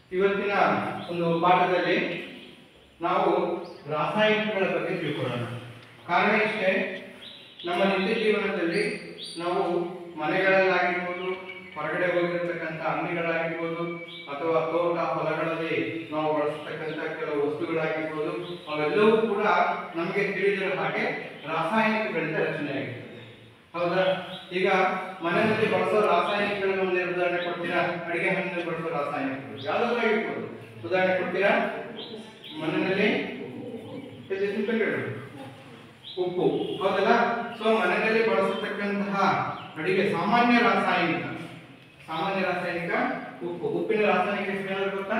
ಇವತ್ತಿನ ಒಂದು ಪಾಠದಲ್ಲಿ ನಾವು ರಾಸಾಯನಿಕಗಳ ಬಗ್ಗೆ ತಿಳ್ಕೊಳ್ಳೋಣ ಕಾರಣ ಇಷ್ಟೇ ನಮ್ಮ ನಿತ್ಯ ಜೀವನದಲ್ಲಿ ನಾವು ಮನೆಗಳಲ್ಲಾಗಿರ್ಬೋದು ಹೊರಗಡೆ ಹೋಗಿರ್ತಕ್ಕಂಥ ಅಂಗಡಿಗಳಾಗಿರ್ಬೋದು ಅಥವಾ ತೋಟ ಹೊಲಗಳಲ್ಲಿ ನಾವು ಬಳಸ್ತಕ್ಕಂಥ ಕೆಲವು ವಸ್ತುಗಳಾಗಿರ್ಬೋದು ಅವೆಲ್ಲವೂ ಕೂಡ ನಮಗೆ ತಿಳಿದಿರೋ ಹಾಗೆ ರಾಸಾಯನಿಕಗಳಿಂದ ರಚನೆಯಾಗಿರ್ತದೆ ಹೌದಾ ಈಗ ಮನೆಯಲ್ಲಿ ಬಳಸೋ ರಾಸಾಯನಿಕಗಳನ್ನು ಒಂದು ಉದಾಹರಣೆ ಕೊಡ್ತೀರಾ ಅಡಿಗೆ ಮನೆಯಲ್ಲಿ ಬಳಸೋ ರಾಸಾಯನಿಕಗಳು ಯಾವ್ದಾದ್ರು ಆಗಿರ್ಬೋದು ಉದಾಹರಣೆ ಕೊಡ್ತೀರಾ ಮನೆಯಲ್ಲಿ ಇದು simple ಹೇಳು. ಉಪ್ಪು ಹೌದಲ್ಲ ಸೊ ಮನೆಯಲ್ಲಿ ಬಳಸತಕ್ಕಂತಹ ಅಡಿಗೆ ಸಾಮಾನ್ಯ ರಾಸಾಯನಿಕ ಸಾಮಾನ್ಯ ರಾಸಾಯನಿಕ ಉಪ್ಪು ಉಪ್ಪಿನ ರಾಸಾಯನಿಕ ಹೆಸರು ಏನಾದ್ರು ಗೊತ್ತಾ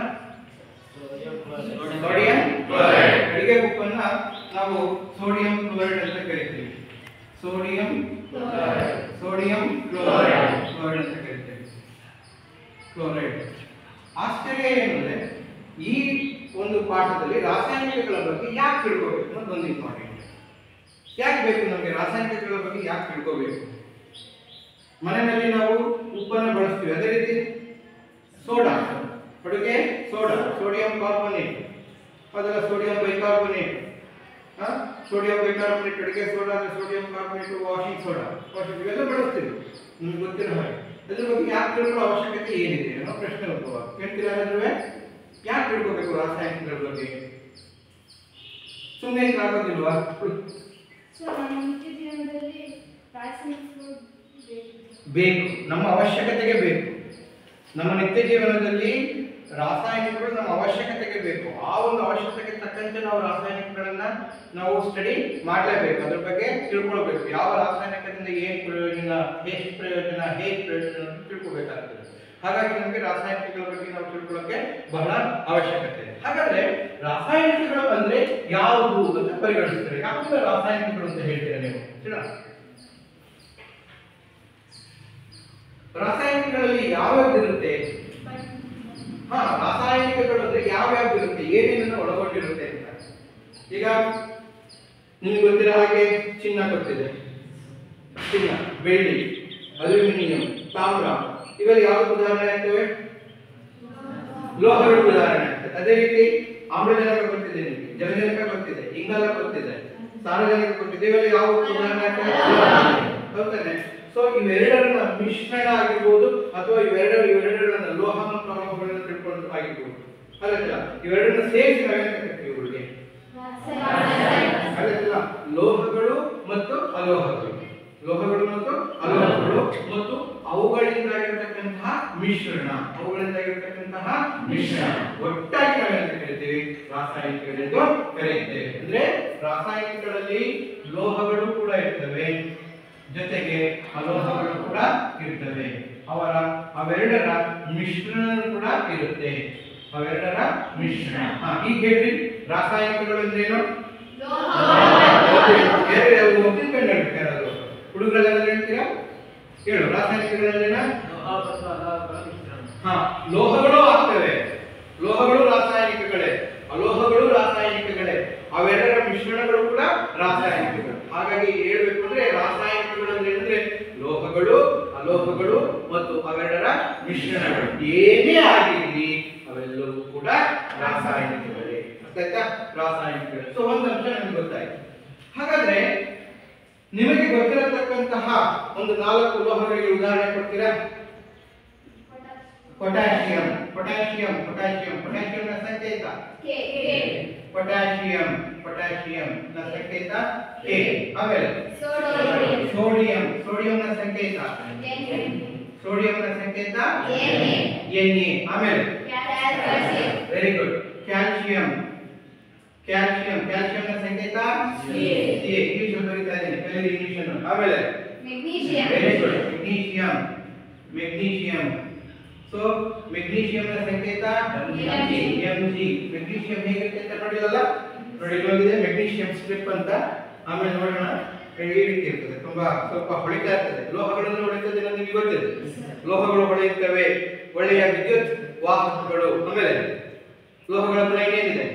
ಸೋಡಿಯಂ ಕ್ಲೋರೈಡ್ ಅಡಿಗೆ ಉಪ್ಪನ್ನ ನಾವು ಸೋಡಿಯಂ ಕ್ಲೋರೈಡ್ ಅಂತ ಕರಿತೀವಿ ಸೋಡಿಯಂ ಸೋಡಿಯಂ ಕ್ಲೋರೈಡ್ ಕ್ಲೋರೈಡ್ ಅಂತ ಕರಿತೀವಿ ಕ್ಲೋರೈಡ್ ಆಶ್ಚರ್ಯ ಏನಂದ್ರೆ ಈ ಒಂದು ಪಾಠದಲ್ಲಿ ರಾಸಾಯನಿಕಗಳ ಬಗ್ಗೆ ಯಾಕೆ ತಿಳ್ಕೋಬೇಕು ಅನ್ನೋದು ಒಂದು ಇಂಪಾರ್ಟೆಂಟ್ ಯಾಕೆ ಬೇಕು ನಮಗೆ ರಾಸಾಯನಿಕಗಳ ಬಗ್ಗೆ ಯಾಕೆ ತಿಳ್ಕೋಬೇಕು ಮನೆಯಲ್ಲಿ ನಾವು ಉಪ್ಪನ್ನು ಬಳಸ್ತೀವಿ ಅದೇ ರೀತಿ ಸೋಡಾ ಅಡುಗೆ ಸೋಡಾ ಸೋಡಿಯಂ ಕಾರ್ಬೊನೇಟ್ ಅದಲ್ಲ ಸೋಡಿಯಂ ಬೈಕಾರ್ಬೊನೇಟ್ ಸೋಡಿಯಂ ಬೈಕಾರ್ಬೊನೇಟ್ ಅಡುಗೆ ಸೋಡಾ ಅಂದ್ರೆ sodium carbonate washing soda washing ಇವೆಲ್ಲ ಬಳಸ್ತೀವಿ ನಿಮ್ಗೆ ಗೊತ್ತಿರೋ ಹಾಗೆ ಅದ್ರ ಬಗ್ಗೆ ಯಾಕೆ ತಿಳ್ಕೊಳ್ಳೋ ಅವಶ್ಯಕತೆ ಏನಿದೆ ಅನ್ನೋ ಪ್ರಶ್ನೆ ಉದ್ಭವ ಕೇಳ್ತೀರಾ ಯಾರಾದ್ರೂ ಯಾಕೆ ತಿಳ್ಕೋಬೇಕು ರಾಸಾಯನಿಕಗಳ ಬಗ್ಗೆ ಸುಮ್ಮನೆ ಆಗೋದಿಲ್ವಾ ಸೊ ನಮ್ಮ ನಿತ್ಯ ಜೀವನದಲ್ಲಿ ರಾಸಾಯನಿಕಗಳು ಬೇಕು ಬೇಕು ನಮ್ಮ ಅವಶ್ಯಕತೆಗೆ ಬೇಕು ನಮ್ಮ ನಿತ್ಯ ಜೀವನದಲ್ಲಿ ರಾಸಾಯನಿಕಗಳು ನಮ್ಮ ಅವಶ್ಯಕತೆಗೆ ಬೇಕು ಆ ಒಂದು ಅವಶ್ಯಕತೆಗೆ ತಕ್ಕಂತೆ ನಾವು ರಾಸಾಯನಿಕಗಳನ್ನ ನಾವು ಸ್ಟಡಿ ಮಾಡಲೇಬೇಕು ಅದ್ರ ಬಗ್ಗೆ ತಿಳ್ಕೊಳ್ಬೇಕು ಯಾವ ರಾಸಾಯನಿಕದಿಂದ ಏನು ಪ್ರಯೋಜನ ಎಷ್ಟು ಪ್ರಯೋಜನ ಹೇಗೆ ಪ್ರಯೋಜನ ಅಂತ ತಿಳ್ಕೊಬೇಕಾಗ್ತದೆ ಹಾಗಾಗಿ ನಮಗೆ ರಾಸಾಯನಿಕಗಳ ಬಗ್ಗೆ ನಾವು ತಿಳ್ಕೊಳ್ಳೋಕೆ ಬಹಳ ಅವಶ್ಯಕತೆ ಇದೆ ಹಾಗಾದ್ರೆ ರಾಸಾಯನಿಕಗಳು ಅಂದ್ರೆ ಯಾವುದು ಅಂತ ಪರಿಗಣಿಸ್ತಾರೆ ಯಾವಾಗ ರಾಸಾಯನಿಕಗಳು ಅಂತ ಹೇಳ್ತೀರಾ ನೀವು ಹೇಳ ರಾಸಾಯನಿಕಗಳಲ್ಲಿ ಯಾವ್ಯಾವ್ದು ಇರುತ್ತೆ ಹಾ ರಾಸಾಯನಿಕಗಳು ಅಂದ್ರೆ ಯಾವ್ಯಾವ್ದು ಇರುತ್ತೆ ಏನೇನನ್ನು ಒಳಗೊಂಡಿರುತ್ತೆ ಅಂತ ಈಗ ನಿಮ್ಗೆ ಗೊತ್ತಿರೋ ಹಾಗೆ ಚಿನ್ನ ಗೊತ್ತಿದೆ ಚಿನ್ನ ಬೆಳ್ಳಿ ಅಲ್ಯೂಮಿನಿಯಂ ತಾಮ್ರ ಇವೆಲ್ಲ ಯಾವ್ದು ಉದಾಹರಣೆ ಆಗ್ತವೆ ಲೋಹಗಳು ಉದಾಹರಣೆ ಆಗ್ತದೆ ಅದೇ ರೀತಿ ಆಮ್ಲಜನಕ ಗೊತ್ತಿದೆ ನಿಮಗೆ ಜಲಜನಕ ಗೊತ್ತಿದೆ ಇಂಗಾಲ ಗೊತ್ತಿದೆ ಸಾರಜನಕ ಗೊತ್ತಿದೆ ಇವೆಲ್ಲ ಯಾವ ಉದಾಹರಣೆ ಆಗ್ತವೆ ಹೌದಾನೆ ಸೊ ಇವೆರಡರ ಮಿಶ್ರಣ ಆಗಿರ್ಬೋದು ಅಥವಾ ಇವೆರಡರ ಇವೆರಡರ ಲೋಹ ಮತ್ತು ಅಲೋಹಗಳನ್ನ ತಿಳ್ಕೊಂಡು ಆಗಿರ್ಬೋದು ಅಲ್ಲ ಇವೆರಡನ್ನ ಸೇರಿಸಿ ನಾವೇನ್ ಕರಿತೀವಿ ಇವುಗಳಿಗೆ ಅಲ್ಲ ಲೋಹಗಳು ಮತ್ತು ಅಲೋಹಗಳು ಲೋಹಗಳು ಮತ್ತು ಅಲೋಹಗಳು ಮತ್ತು ಅವುಗಳಿಂದಾಗಿರ್ತಕ್ಕಂತಹ ಮಿಶ್ರಣ ಅವುಗಳಿಂದಾಗಿರ್ತಕ್ಕಂತಹ ಮಿಶ್ರಣ ಒಟ್ಟಾಗಿ ನಾವೇನಂತ ಕರಿತೀವಿ ರಾಸಾಯನಿಕಗಳೆಂದು ಕರೆಯುತ್ತೇವೆ ಅಂದ್ರೆ ರಾಸಾಯನಿಕಗಳಲ್ಲಿ ಲೋಹಗಳು ಕೂಡ ಇರ್ತವೆ ಜೊತೆಗೆ ಅಲೋಹಗಳು ಕೂಡ ಇರ್ತವೆ ಅವರ ಅವೆರಡರ ಮಿಶ್ರಣ ಕೂಡ ಇರುತ್ತೆ ಅವೆರಡರ ಮಿಶ್ರಣ ಹಾ ಈಗ ಹೇಳ್ರಿ ರಾಸಾಯನಿಕಗಳು ಅಂದ್ರೇನು ಒಪ್ಪಿಕೊಂಡು ಹೇಳ್ತಾರೆ ಅದು ಹುಡುಗರೆಲ್ಲ ಹೇಳ್ತೀರಾ ಹೇಳು ರಾಸಾಯನಿಕಗಳಂದ್ರೇನ ಹಾ ಲೋಹಗಳು ಆಗ್ತವೆ ಲೋಹಗಳು ರಾಸಾಯನಿಕಗಳೇ ಅಲೋಹಗಳು ರಾಸಾಯನಿಕಗಳೇ ಅವೆರಡರ ಮಿಶ್ರಣಗಳು ಕೂಡ ರಾಸಾಯನಿಕಗಳು ಹಾಗಾಗಿ ಹೇಳ್ಬೇಕು ಅಂದ್ರೆ ರಾಸಾಯನಿಕಗಳು ಅಂದ್ರೆ ಅಂದ್ರೆ ಲೋಹಗಳು ಅಲೋಹಗಳು ಮತ್ತು ಅವೆರಡರ ಮಿಶ್ರಣಗಳು ಏನೇ ಆಗಿರಲಿ ಅವೆಲ್ಲವೂ ಕೂಡ ರಾಸಾಯನಿಕಗಳೇ ಅರ್ಥ ಆಯ್ತಾ ರಾಸಾಯನಿಕಗಳು ಸೊ ಒಂದು ಅಂಶ ನಮ್ಗೆ ಗೊತ್ತಾಯ್ತು ಹಾಗಾದ್ರೆ ನಿಮಗೆ ಗೊತ್ತಿರತಕ್ಕಂತಹ ಒಂದು ನಾಲ್ಕು ಲೋಹಗಳಿಗೆ ಉದಾಹರಣೆ ಕೊಡ್ತೀರಾ ಪೊಟ್ಯಾಷಿಯಂ ಪೊಟ್ಯಾಷಿಯಂ ಪೊಟ್ಯಾಷಿಯಂ ಪೊಟ್ಯಾಷಿಯಂನ ಸಂಕೇತ ಕೆ ಪೊಟ್ಯಾಷಿಯಂ ಪೊಟ್ಯಾಷಿಯಂ ನ ಸಂಕೇತ ಕೆ ಆಮೇಲೆ ಸೋಡಿಯಂ ಸೋಡಿಯಂ ಸೋಡಿಯಂನ ಸಂಕೇತ ಸೋಡಿಯಂನ ಸಂಕೇತ ಎನ್ ಎ ಆಮೇಲೆ calcium very good calcium calcium ಕ್ಯಾಲ್ಸಿಯಂನ ಸಂಕೇತ ಸಿ. ಸಿ ಇಂಗ್ಲಿಷ್ ಬರೀತಾ ಇದ್ದೀನಿ ಕಲೀರಿ ಇಂಗ್ಲಿಷ್ ಅನ್ನು ಆಮೇಲೆ magnesium very good magnesium magnesium so ಮೆಗ್ನೀಷಿಯಂನ ಸಂಕೇತ Mg. Mg ಮೆಗ್ನೀಷಿಯಂ ಹೇಗಿರುತ್ತೆ ಅಂತ ನೋಡಿರಲ್ಲ ನೋಡಿ ಇಲ್ಲೊಂದಿದೆ ಮೆಗ್ನೀಷಿಯಂ ಸ್ಟ್ರಿಪ್ ಅಂತ ಆಮೇಲೆ ನೋಡೋಣ ಈ ರೀತಿ ಇರ್ತದೆ ತುಂಬಾ ಸ್ವಲ್ಪ ಹೊಳಿತಾ ಇರ್ತದೆ ಲೋಹಗಳನ್ನು ಹೊಳಿತದೆ ನಮಗೆ ಗೊತ್ತಿದೆ ಲೋಹಗಳು ಹೊಳೆಯುತ್ತವೆ ಒಳ್ಳೆಯ ವಿದ್ಯುತ್ ವಾಹಕಗಳು ಆಮೇಲೆ ಲೋಹಗಳ ಗುಣ ಏನೇನಿದೆ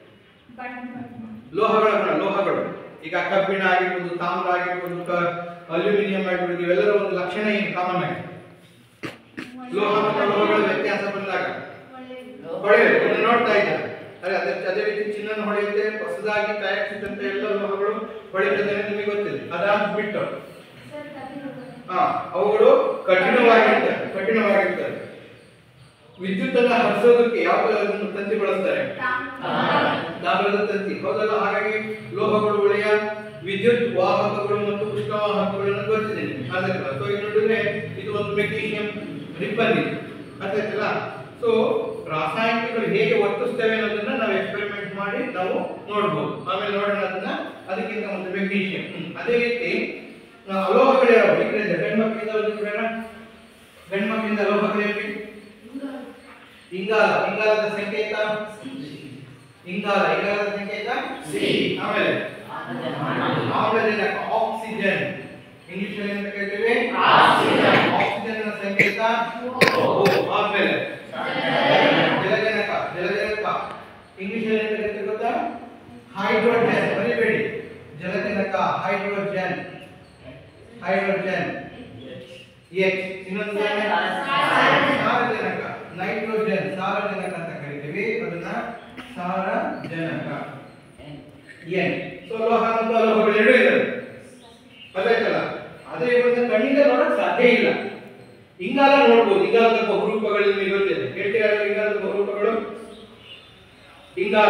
ಲೋಹಗಳ ಗುಣ ಲೋಹಗಳು ಈಗ ಕಬ್ಬಿಣ ಆಗಿರ್ಬೋದು ತಾಮ್ರ ಆಗಿರ್ಬೋದು ಕ- ಅಲ್ಯೂಮಿನಿಯಂ ಆಗಿರ್ಬೋದು ಇವೆಲ್ಲರ ಒಂದು ಲಕ್ಷಣ ಏನು ಕಾಮನ್ ಆಗಿ ಲೋಹ ಮತ್ತು ಲೋಹಗಳ ವ್ಯತ್ಯಾಸ ಬಂದಾಗ ಹೊಳೆಯುತ್ತೆ ಇದನ್ನ ನೋಡ್ತಾ ಇದ್ದಾರೆ ಅದೇ ಅದೇ ಅದೇ ರೀತಿ ಚಿನ್ನನ ಹೊಳೆಯುತ್ತೆ ಹೊಸದಾಗಿ ತಯಾರಿಸಿದಂತ ಎಲ್ಲ ಲೋಹಗಳು ಹೊಳೆಯುತ್ತದೆ ಅಂತ ನಿಮಗೆ ಗೊತ್ತಿದೆ ಅದಾದ ಬಿಟ್ಟು ಹಾ ಅವುಗಳು ಕಠಿಣವಾಗಿರ್ತವೆ ಕಠಿಣವಾಗಿರ್ತವೆ ವಿದ್ಯುತ್ ಅನ್ನ ಹರಿಸೋದಕ್ಕೆ ಯಾವ ತಂತಿ ಬಳಸ್ತಾರೆ ದಾಬರದ ತಂತಿ ಹೌದಲ್ಲ ಹಾಗಾಗಿ ಲೋಹಗಳು ಒಳ್ಳೆಯ ವಿದ್ಯುತ್ ವಾಹಕಗಳು ಮತ್ತು ಉಷ್ಣವಾಹಕಗಳನ್ನು ಗೊತ್ತಿದೆ ನಿಮ್ಗೆ ಅದಕ್ಕೆ ಸೊ ಇದು ನೋಡಿದ್ರೆ ಇದು ಒಂದು ಮೆಗ್ನೀಷಿಯಂ ರಿಬ್ಬನ್ ಇದೆ ಅರ್ಥಾಯ್ತಲ್ಲ ಸೊ ರಾಸಾಯನಿಕಗಳು ಹೇಗೆ ವರ್ತಿಸ್ತವೆ ಅನ್ನೋದನ್ನ ನಾವು ಎಕ್ಸ್ಪೆರಿಮೆಂಟ್ ಮಾಡಿ ನಾವು ನೋಡ್ಬೋದು ಆಮೇಲೆ ನೋಡೋಣ ಅದನ್ನ ಅದಕ್ಕಿಂತ ಒಂದು ಮೆಗ್ನೀಷಿಯಂ ಅದೇ ರೀತಿ ಆ, ಅಲೋಹಗಳು ಯಾವ್ಯಾವು ಈ ಕಡೆ ಗಂಡು ಮಕ್ಕಳಿಂದ ಒಂದು ಬಿಡೋಣ ಗಂಡು ಮಕ್ಕಳಿಂದ ಅಲೋಹಗಳು ಹೇಳಿ ಇಂಗಾಲ ಇಂಗಾಲದ ಸಂಕೇತ ಇಂಗಾಲ ಇಂಗಾಲದ ಸಂಕೇತ ಸಿ ಆಮೇಲೆ ಆಮ್ಲಜನಕ ಆಕ್ಸಿಜನ್ ಇಂಗ್ಲಿಷ್ ಅಲ್ಲಿ ಅಂತ ಕರಿತೀವಿ ಆಕ್ಸಿಜನ್. ಆಕ್ಸಿಜನ್ ನ ಸಂಕೇತ O. ಆಮೇಲೆ ಜಲಜನಕ ಜಲಜನಕ ಇಂಗ್ಲಿಷ್ ಅಲ್ಲಿ ಅಂತ ಕರಿತೀವಿ ಗೊತ್ತಾ ಹೈಡ್ರೋಜನ್ ಬರಿಬೇಡಿ ಜಲಜನಕ ಹೈಡ್ರೋಜನ್ ಹೈಡ್ರೋಜನ್ ಎಚ್ ಇನ್ನೊಂದು ಏನು? ಸಾರಜನಕ ನೈಟ್ರೋಜನ್ ಸಾರಜನಕ ಅಂತ ಕರಿತೀವಿ ಅದನ್ನ ಸಾರಜನಕ ಎನ್ ಸೊ ಲೋಹ ಮತ್ತು ಅಲೋಹಗಳು ಎರಡೂ ಇದಾವೆ ಗೊತ್ತಾಯ್ತಲ್ಲ ಅದೇ ಇವತ್ತು ಕಣ್ಣಿಂದ ನೋಡಕ್ ಸಾಧ್ಯ ಇಲ್ಲ ಇಂಗಾಲ ನೋಡ್ಬೋದು ಇಂಗಾಲದ ಬಹುರೂಪಗಳು ನಿಮಗೆ ಗೊತ್ತಿದೆ ಹೇಳ್ತೀರಾ ಇಂಗಾಲದ ಬಹುರೂಪಗಳು ಇಂಗಾಲ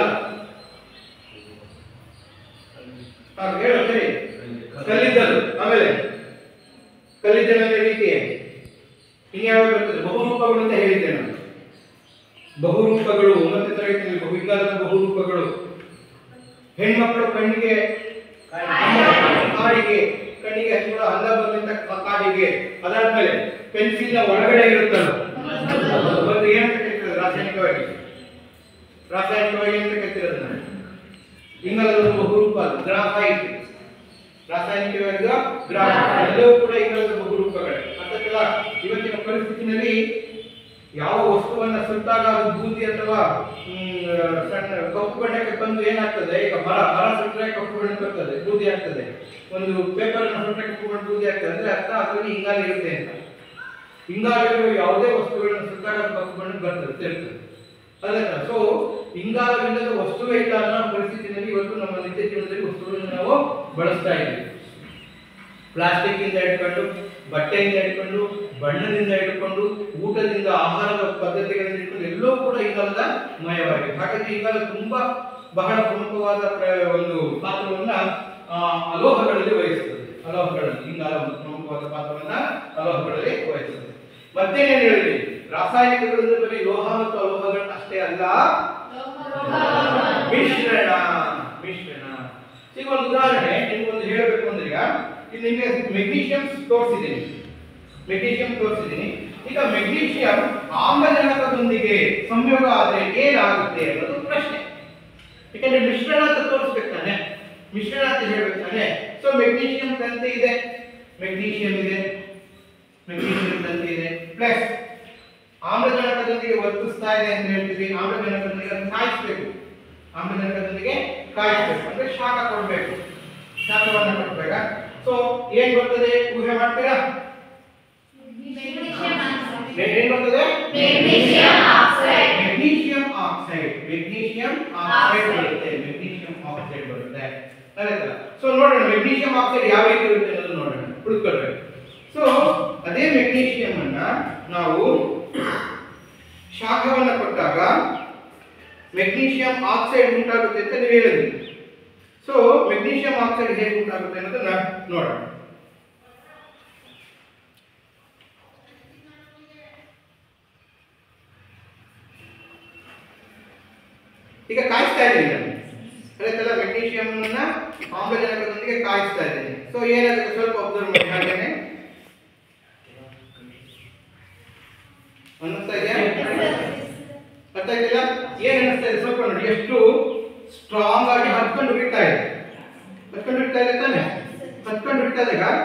ಹಾ ಹೇಳು ಸರಿ ಕಲ್ಲಿದ್ದಲು ಆಮೇಲೆ ಕಲ್ಲಿದ್ದಲಿನ ರೀತಿ ಇನ್ಯಾವ ಬರ್ತದೆ ಬಹುರೂಪಗಳು ಅಂತ ಹೇಳಿದ್ದೆ ನಾನು ಬಹುರೂಪಗಳು ಮತ್ತೆ ತರಗತಿಯಲ್ಲಿ ಬಹು ಇಂಗಾಲದ ಬಹುರೂಪಗಳು ಹೆಣ್ಮಕ್ಕಳು ಕಣ್ಣಿಗೆ ಕಾಡಿಗೆ ಕಣ್ಣಿಗೆ ಹಚ್ಚಿಕೊಳ್ಳೋ ಅಂದ ಬಂದಂತ ಕಾಡಿಗೆ ಅದಾದ್ಮೇಲೆ ಪೆನ್ಸಿಲ್ ಒಳಗಡೆ ಇರುತ್ತಲ್ಲ ಒಂದು ಏನಂತ ಕರಿತಾರೆ ರಾಸಾಯನಿಕವಾಗಿ ರಾಸಾಯನಿಕವಾಗಿ ಅಂತ ಕರಿತೀರ ಅದನ್ನ ಇಂಗಾಲದ ಒಂದು ಬಹುರೂಪ ಅದು ಗ್ರಾಫೈಟ್ ರಾಸಾಯನಿಕವಾಗಿ ಗ್ರಾಫೈಟ್ ಎಲ್ಲವೂ ಕೂಡ ಇಂಗಾಲದ ಬಹುರೂಪಗಳೇ ಅರ್ಥಕ್ಕಲ್ಲ ಇವತ್ತಿನ ಪರಿಸ್ಥಿತಿನಲ್ಲಿ ಯಾವ ವಸ್ತುವನ್ನ ಸುಟ್ಟಾಗ ಅದು ಬೂದಿ ಅಥವಾ ಹ್ಮ್, ಸಣ್ಣ ಕಪ್ಪು ಬಣ್ಣಕ್ಕೆ ಬಂದು ಏನಾಗ್ತದೆ ಈಗ ಮರ ಮರ ಸುಟ್ಟರೆ ಕಪ್ಪು ಬಣ್ಣ ಬರ್ತದೆ ಬೂದಿ ಆಗ್ತದೆ ಒಂದು ಪೇಪರ್ ಅನ್ನು ಸುಟ್ಟರೆ ಕಪ್ಪು ಬಣ್ಣ ಬೂದಿ ಆಗ್ತದೆ ಅಂದ್ರೆ ಅರ್ಥ ಅದರಲ್ಲಿ ಇಂಗಾಲ ಇರುತ್ತೆ ಅಂತ ಇಂಗಾಲ ಇರುವ ಯಾವುದೇ ವಸ್ತುಗಳನ್ನು ಸುಟ್ಟಾಗ ಅದು ಕಪ್ಪು ಬಣ್ಣ ಬರ್ತದೆ ಸೇರ್ತದೆ ಅದನ್ನ ಸೊ ಇಂಗಾಲವಿಲ್ಲದ ವಸ್ತುವೇ ಇಲ್ಲ ಅನ್ನೋ ಪರಿಸ್ಥಿತಿನಲ್ಲಿ ಇವತ್ತು ನಮ್ಮ ನಿತ್ಯ ಜೀವನದಲ್ಲಿ ವಸ್ತುಗಳನ್ನು ನಾವು ಬಳಸ್ತಾ ಇದ್ದೀವಿ ಪ್ಲಾಸ್ಟಿಕ್ ಇಂದ ಹಿಡ್ಕೊಂಡು ಬಟ್ಟೆಯಿಂದ ಹಿಡ್ಕೊಂಡು ಬಣ್ಣದಿಂದ ಹಿಡ್ಕೊಂಡು ಊಟದಿಂದ ಆಹಾರದ ಪದ್ಧತಿಗಳಿಂದ ಹಿಡ್ಕೊಂಡು ಎಲ್ಲವೂ ಕೂಡ ಇಂಗಾಲದ ಮಯವಾಗಿದೆ ಹಾಗಾಗಿ ಇಂಗಾಲ ತುಂಬಾ ಬಹಳ ಪ್ರಮುಖವಾದ ಪ್ರ- ಒಂದು ಪಾತ್ರವನ್ನ ಆ, ಅಲೋಹಗಳಲ್ಲಿ ವಹಿಸುತ್ತದೆ ಅಲೋಹಗಳಲ್ಲಿ ಇಂಗಾಲ ಒಂದು ಪ್ರಮುಖವಾದ ಪಾತ್ರವನ್ನ ಅಲೋಹಗಳಲ್ಲಿ ವಹಿಸುತ್ತದೆ ಮತ್ತೇನೇನು ಹೇಳಿದ್ವಿ ರಾಸಾಯನಿಕಗಳಿಂದ ಬರೀ ಲೋಹ ಮತ್ತು ಅಲೋಹಗಳು ಅಷ್ಟೇ ಅಲ್ಲ ಮಿಶ್ರಣ ಮಿಶ್ರಣ ಈಗ ಒಂದು ಉದಾಹರಣೆ ನಿಮ್ಗೊಂದು ಹೇಳಬೇಕು ಅಂದ್ರೆ ಈಗ ಇಲ್ಲಿ ನಿಮಗೆ ಮೆಗ್ನೀಷಿಯಂ ತೋರಿಸಿದ್ದೀನಿ ಮೆಗ್ನೀಷಿಯಂ ತೋರಿಸಿದ್ದೀನಿ ಈಗ ಮೆಗ್ನೀಷಿಯಂ ಆಮ್ಲಜನಕದೊಂದಿಗೆ ಸಂಯೋಗ ಆದ್ರೆ ಏನಾಗುತ್ತೆ ಅನ್ನೋದು ಪ್ರಶ್ನೆ ಯಾಕಂದ್ರೆ ಮಿಶ್ರಣ ಅಂತ ತೋರಿಸ್ಬೇಕು ತಾನೆ ಮಿಶ್ರಣ ಅಂತ ಹೇಳ್ಬೇಕು ತಾನೆ ಸೊ ಮೆಗ್ನೀಷಿಯಂ ತಂತಿ ಇದೆ ಮೆಗ್ನೀಷಿಯಂ ಇದೆ ಮೆಗ್ನೀಷಿಯಂ ತಂತಿ ಇದೆ ಪ್ಲಸ್ ಆಮ್ಲಜನಕದೊಂದಿಗೆ ವರ್ತಿಸ್ತಾ ಇದೆ ಅಂತ ಹೇಳ್ತೀವಿ ಆಮ್ಲಜನಕದೊಂದಿಗೆ ಅದನ್ನ ಕಾಯಿಸ್ಬೇಕು ಆಮ್ಲಜನಕದೊಂದಿಗೆ ಕಾಯಿಸ್ಬೇಕು ಅಂದ್ರೆ ಶಾಖ ಕೊಡ್ಬೇಕು ಶಾಖವನ್ನ ಕೊಡ್ಬೇಕಾ ಸೊ ಏನ್ ಬರ್ತದೆ ಊಹೆ ಮಾಡ್ತೀರಾ ಏ- ಏನ್ ಬರ್ತದೆ Magnesium oxide. Magnesium oxide magnesium oxide ಬರುತ್ತೆ ಮೆಗ್ನೀಷಿಯಂ ಆಕ್ಸೈಡ್ ಬರುತ್ತೆ ಅದಾಯ್ತಲ್ಲ ಸೊ ನೋಡೋಣ ಮೆಗ್ನೀಷಿಯಂ ಆಕ್ಸೈಡ್ ಯಾವ ರೀತಿ ಇರುತ್ತೆ ಅನ್ನೋದು ನೋಡೋಣ ಹುಡುಕೊಳ್ಬೇಕು ಸೊ ಅದೇ ಮೆಗ್ನೀಷಿಯಂ ಅನ್ನ ನಾವು ಶಾಖವನ್ನ ಕೊಟ್ಟಾಗ ಮೆಗ್ನೀಷಿಯಂ ಆಕ್ಸೈಡ್ ಉಂಟಾಗುತ್ತೆ ಅಂತ ನೀವು ಹೇಳಿದ್ರಿ ಸೊ ಮೆಗ್ನೀಷಿಯಂ ಆಕ್ಸೈಡ್ ಹೇಗೆ ಉಂಟಾಗುತ್ತೆ ಅನ್ನೋದನ್ನ ನೋಡೋಣ ಈಗ ಕಾಯಿಸ್ತಾ ಇದ್ದೀನಿ ನಾನು ಅದಕ್ಕೆಲ್ಲ ಮೆಗ್ನೀಷಿಯಂ ಅನ್ನ ಆಮ್ಲಜನಕದೊಂದಿಗೆ ಕಾಯಿಸ್ತಾ ಇದ್ದೀನಿ ಸೊ ಏನಾಗುತ್ತೆ ಸ್ವಲ್ಪ ಅಬ್ಸರ್ವ್ ಮಾಡಿ ಹಾಗೇನೆ ಅನ್ನಿಸ್ತಾ ಇದೆಯಾ ಅರ್ಥ ಆಯ್ತಿಲ್ಲ ಏನ್ ಅನ್ನಿಸ್ತಾ ಇದೆ ಸ್ವಲ್ಪ ನೋಡಿ ಎಷ್ಟು ಸ್ಟ್ರಾಂಗ್ ಆಗಿ ಹತ್ಕೊಂಡು ಬಿಡ್ತಾ ಇದೆ ಹತ್ಕೊಂಡು ಬಿಡ್ತಾ ಇದೆ ತಾನೆ ಹತ್ಕೊಂಡು ಬಿಡ್ತಾ ಇದೆ ಈಗ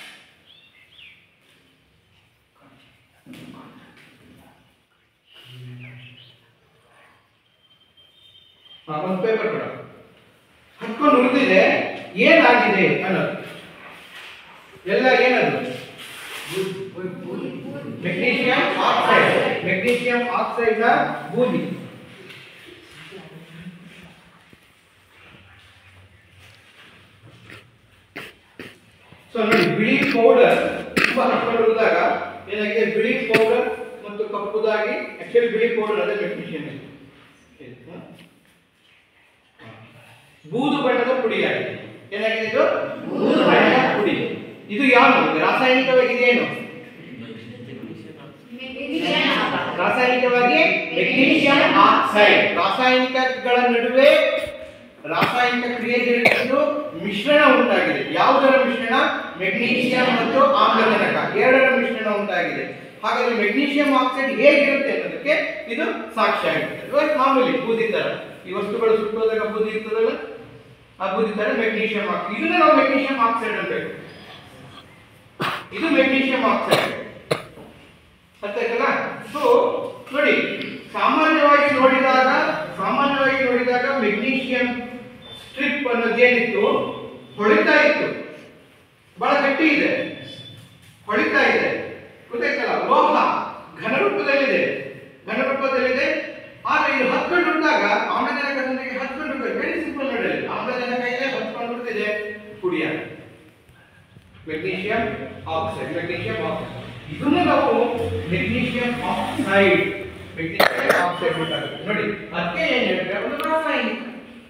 ಹಾ, ಒಂದು ಪೇಪರ್ ಕೊಡ ಹತ್ಕೊಂಡು ಉಳಿದಿದೆ ಏನಾಗಿದೆ ಅನ್ನೋದು ಎಲ್ಲ ಏನದು ಮೆಗ್ನೀಷಿಯಂ ಆಕ್ಸೈಡ್ ಮೆಗ್ನೀಷಿಯಂ ಆಕ್ಸೈಡ್ ನ ಬೂದಿ ಸೊ ನೋಡಿ ಬಿಳಿ ಪೌಡರ್ ತುಂಬಾ ಹಚ್ಕೊಂಡು ಹೋದಾಗ ಏನಾಗಿದೆ ಬಿಳಿ ಪೌಡರ್ ಮತ್ತು ಕಪ್ಪುದಾಗಿ ಆಕ್ಚುಲಿ ಬಿಳಿ ಪೌಡರ್ ಅದೇ ಮೆಗ್ನೀಷಿಯಂ ಇದೆ ಹ? ಬೂದು ಬಣ್ಣದ ಪುಡಿಯಾಗಿದೆ ಏನಾಗಿದೆ ಇದು ಬೂದು ಬಣ್ಣದ ಪುಡಿ ಇದು ಯಾವುದು ರಾಸಾಯನಿಕವಾಗಿ ಇದೇನು ರಾಸಾಯನಿಕವಾಗಿ ಮೆಗ್ನೀಷಿಯಂ ಆಕ್ಸೈಡ್ ರಾಸಾಯನಿಕಗಳ ನಡುವೆ ರಾಸಾಯನಿಕ ಕ್ರಿಯೆ ಜರುಗಿದ್ದು ಮಿಶ್ರಣ ಉಂಟಾಗಿದೆ ಯಾವುದರ ಮಿಶ್ರಣ ಮೆಗ್ನೀಷಿಯಂ ಮತ್ತು ಆಮ್ಲಜನಕ ಎರಡರ ಮಿಶ್ರಣ ಉಂಟಾಗಿದೆ ಹಾಗಾದ್ರೆ ಮೆಗ್ನೀಷಿಯಂ ಆಕ್ಸೈಡ್ ಹೇಗಿರುತ್ತೆ ಅನ್ನೋದಕ್ಕೆ ಇದು ಸಾಕ್ಷ್ಯ ಆಗಿರುತ್ತೆ ಇವಾಗ ಮಾಮೂಲಿ ಬೂದಿ ತರ ಈ ವಸ್ತುಗಳು ಸುಟ್ಟೋದಾಗ ಬೂದಿ ಇರ್ತದಲ್ಲ ಆ ಬೂದಿ ತರ ಮೆಗ್ನೀಷಿಯಂ ಆಕ್ಸೈಡ್ ಇದನ್ನ ನಾವು ಮೆಗ್ನೀಷಿಯಂ ಆಕ್ಸೈಡ್ ಅನ್ಬೇಕು ಇದು ಮೆಗ್ನೀಷಿಯಂ ಆಕ್ಸೈಡ್ ಅರ್ಥಾಯ್ತಲ್ಲ ಸೊ ನೋಡಿ ಸಾಮಾನ್ಯವಾಗಿ ನೋಡಿದಾಗ ಸಾಮಾನ್ಯವಾಗಿ ನೋಡಿದಾಗ ಮೆಗ್ನೀಷಿಯಂ ಸ್ಟ್ರಿಪ್ ಅನ್ನೋದೇನಿತ್ತು ಹೊಳಿತಾ ಇತ್ತು ಬಹಳ ಗಟ್ಟಿ ಇದೆ ಹೊಳಿತಾ ಇದೆ ಗೊತ್ತಾಯ್ತಲ್ಲ ಲೋಹ ಘನರೂಪದಲ್ಲಿದೆ ಘನರೂಪದಲ್ಲಿದೆ ಆದ್ರೆ ಇದು ಹತ್ಕೊಂಡು ಉಂಟಾಗ ಆಮ್ಲಜನಕದೊಂದಿಗೆ ಹತ್ಕೊಂಡು ವೆರಿ ಸಿಂಪಲ್ ನೋಡಿ ಆಮ್ಲಜನಕ ಇದೆ ಹತ್ಕೊಂಡು ಬಿಡ್ತಿದೆ ಕುಡಿಯ ಮೆಗ್ನೀಷಿಯಂ ಆಕ್ಸೈಡ್ ಮೆಗ್ನೀಷಿಯಂ ಆಕ್ಸೈಡ್ ಇದನ್ನು ನಾವು ಮೆಗ್ನೀಷಿಯಂ ಆಕ್ಸೈಡ್ ಮೆಗ್ನೀಷಿಯಂ ಆಕ್ಸೈಡ್ ಬೇಕಾಗುತ್ತೆ ನೋಡಿ ಅದಕ್ಕೆ ಏನ್ ಹೇಳ್ತಾರೆ ಒಂದು ರಾಸಾಯನಿಕ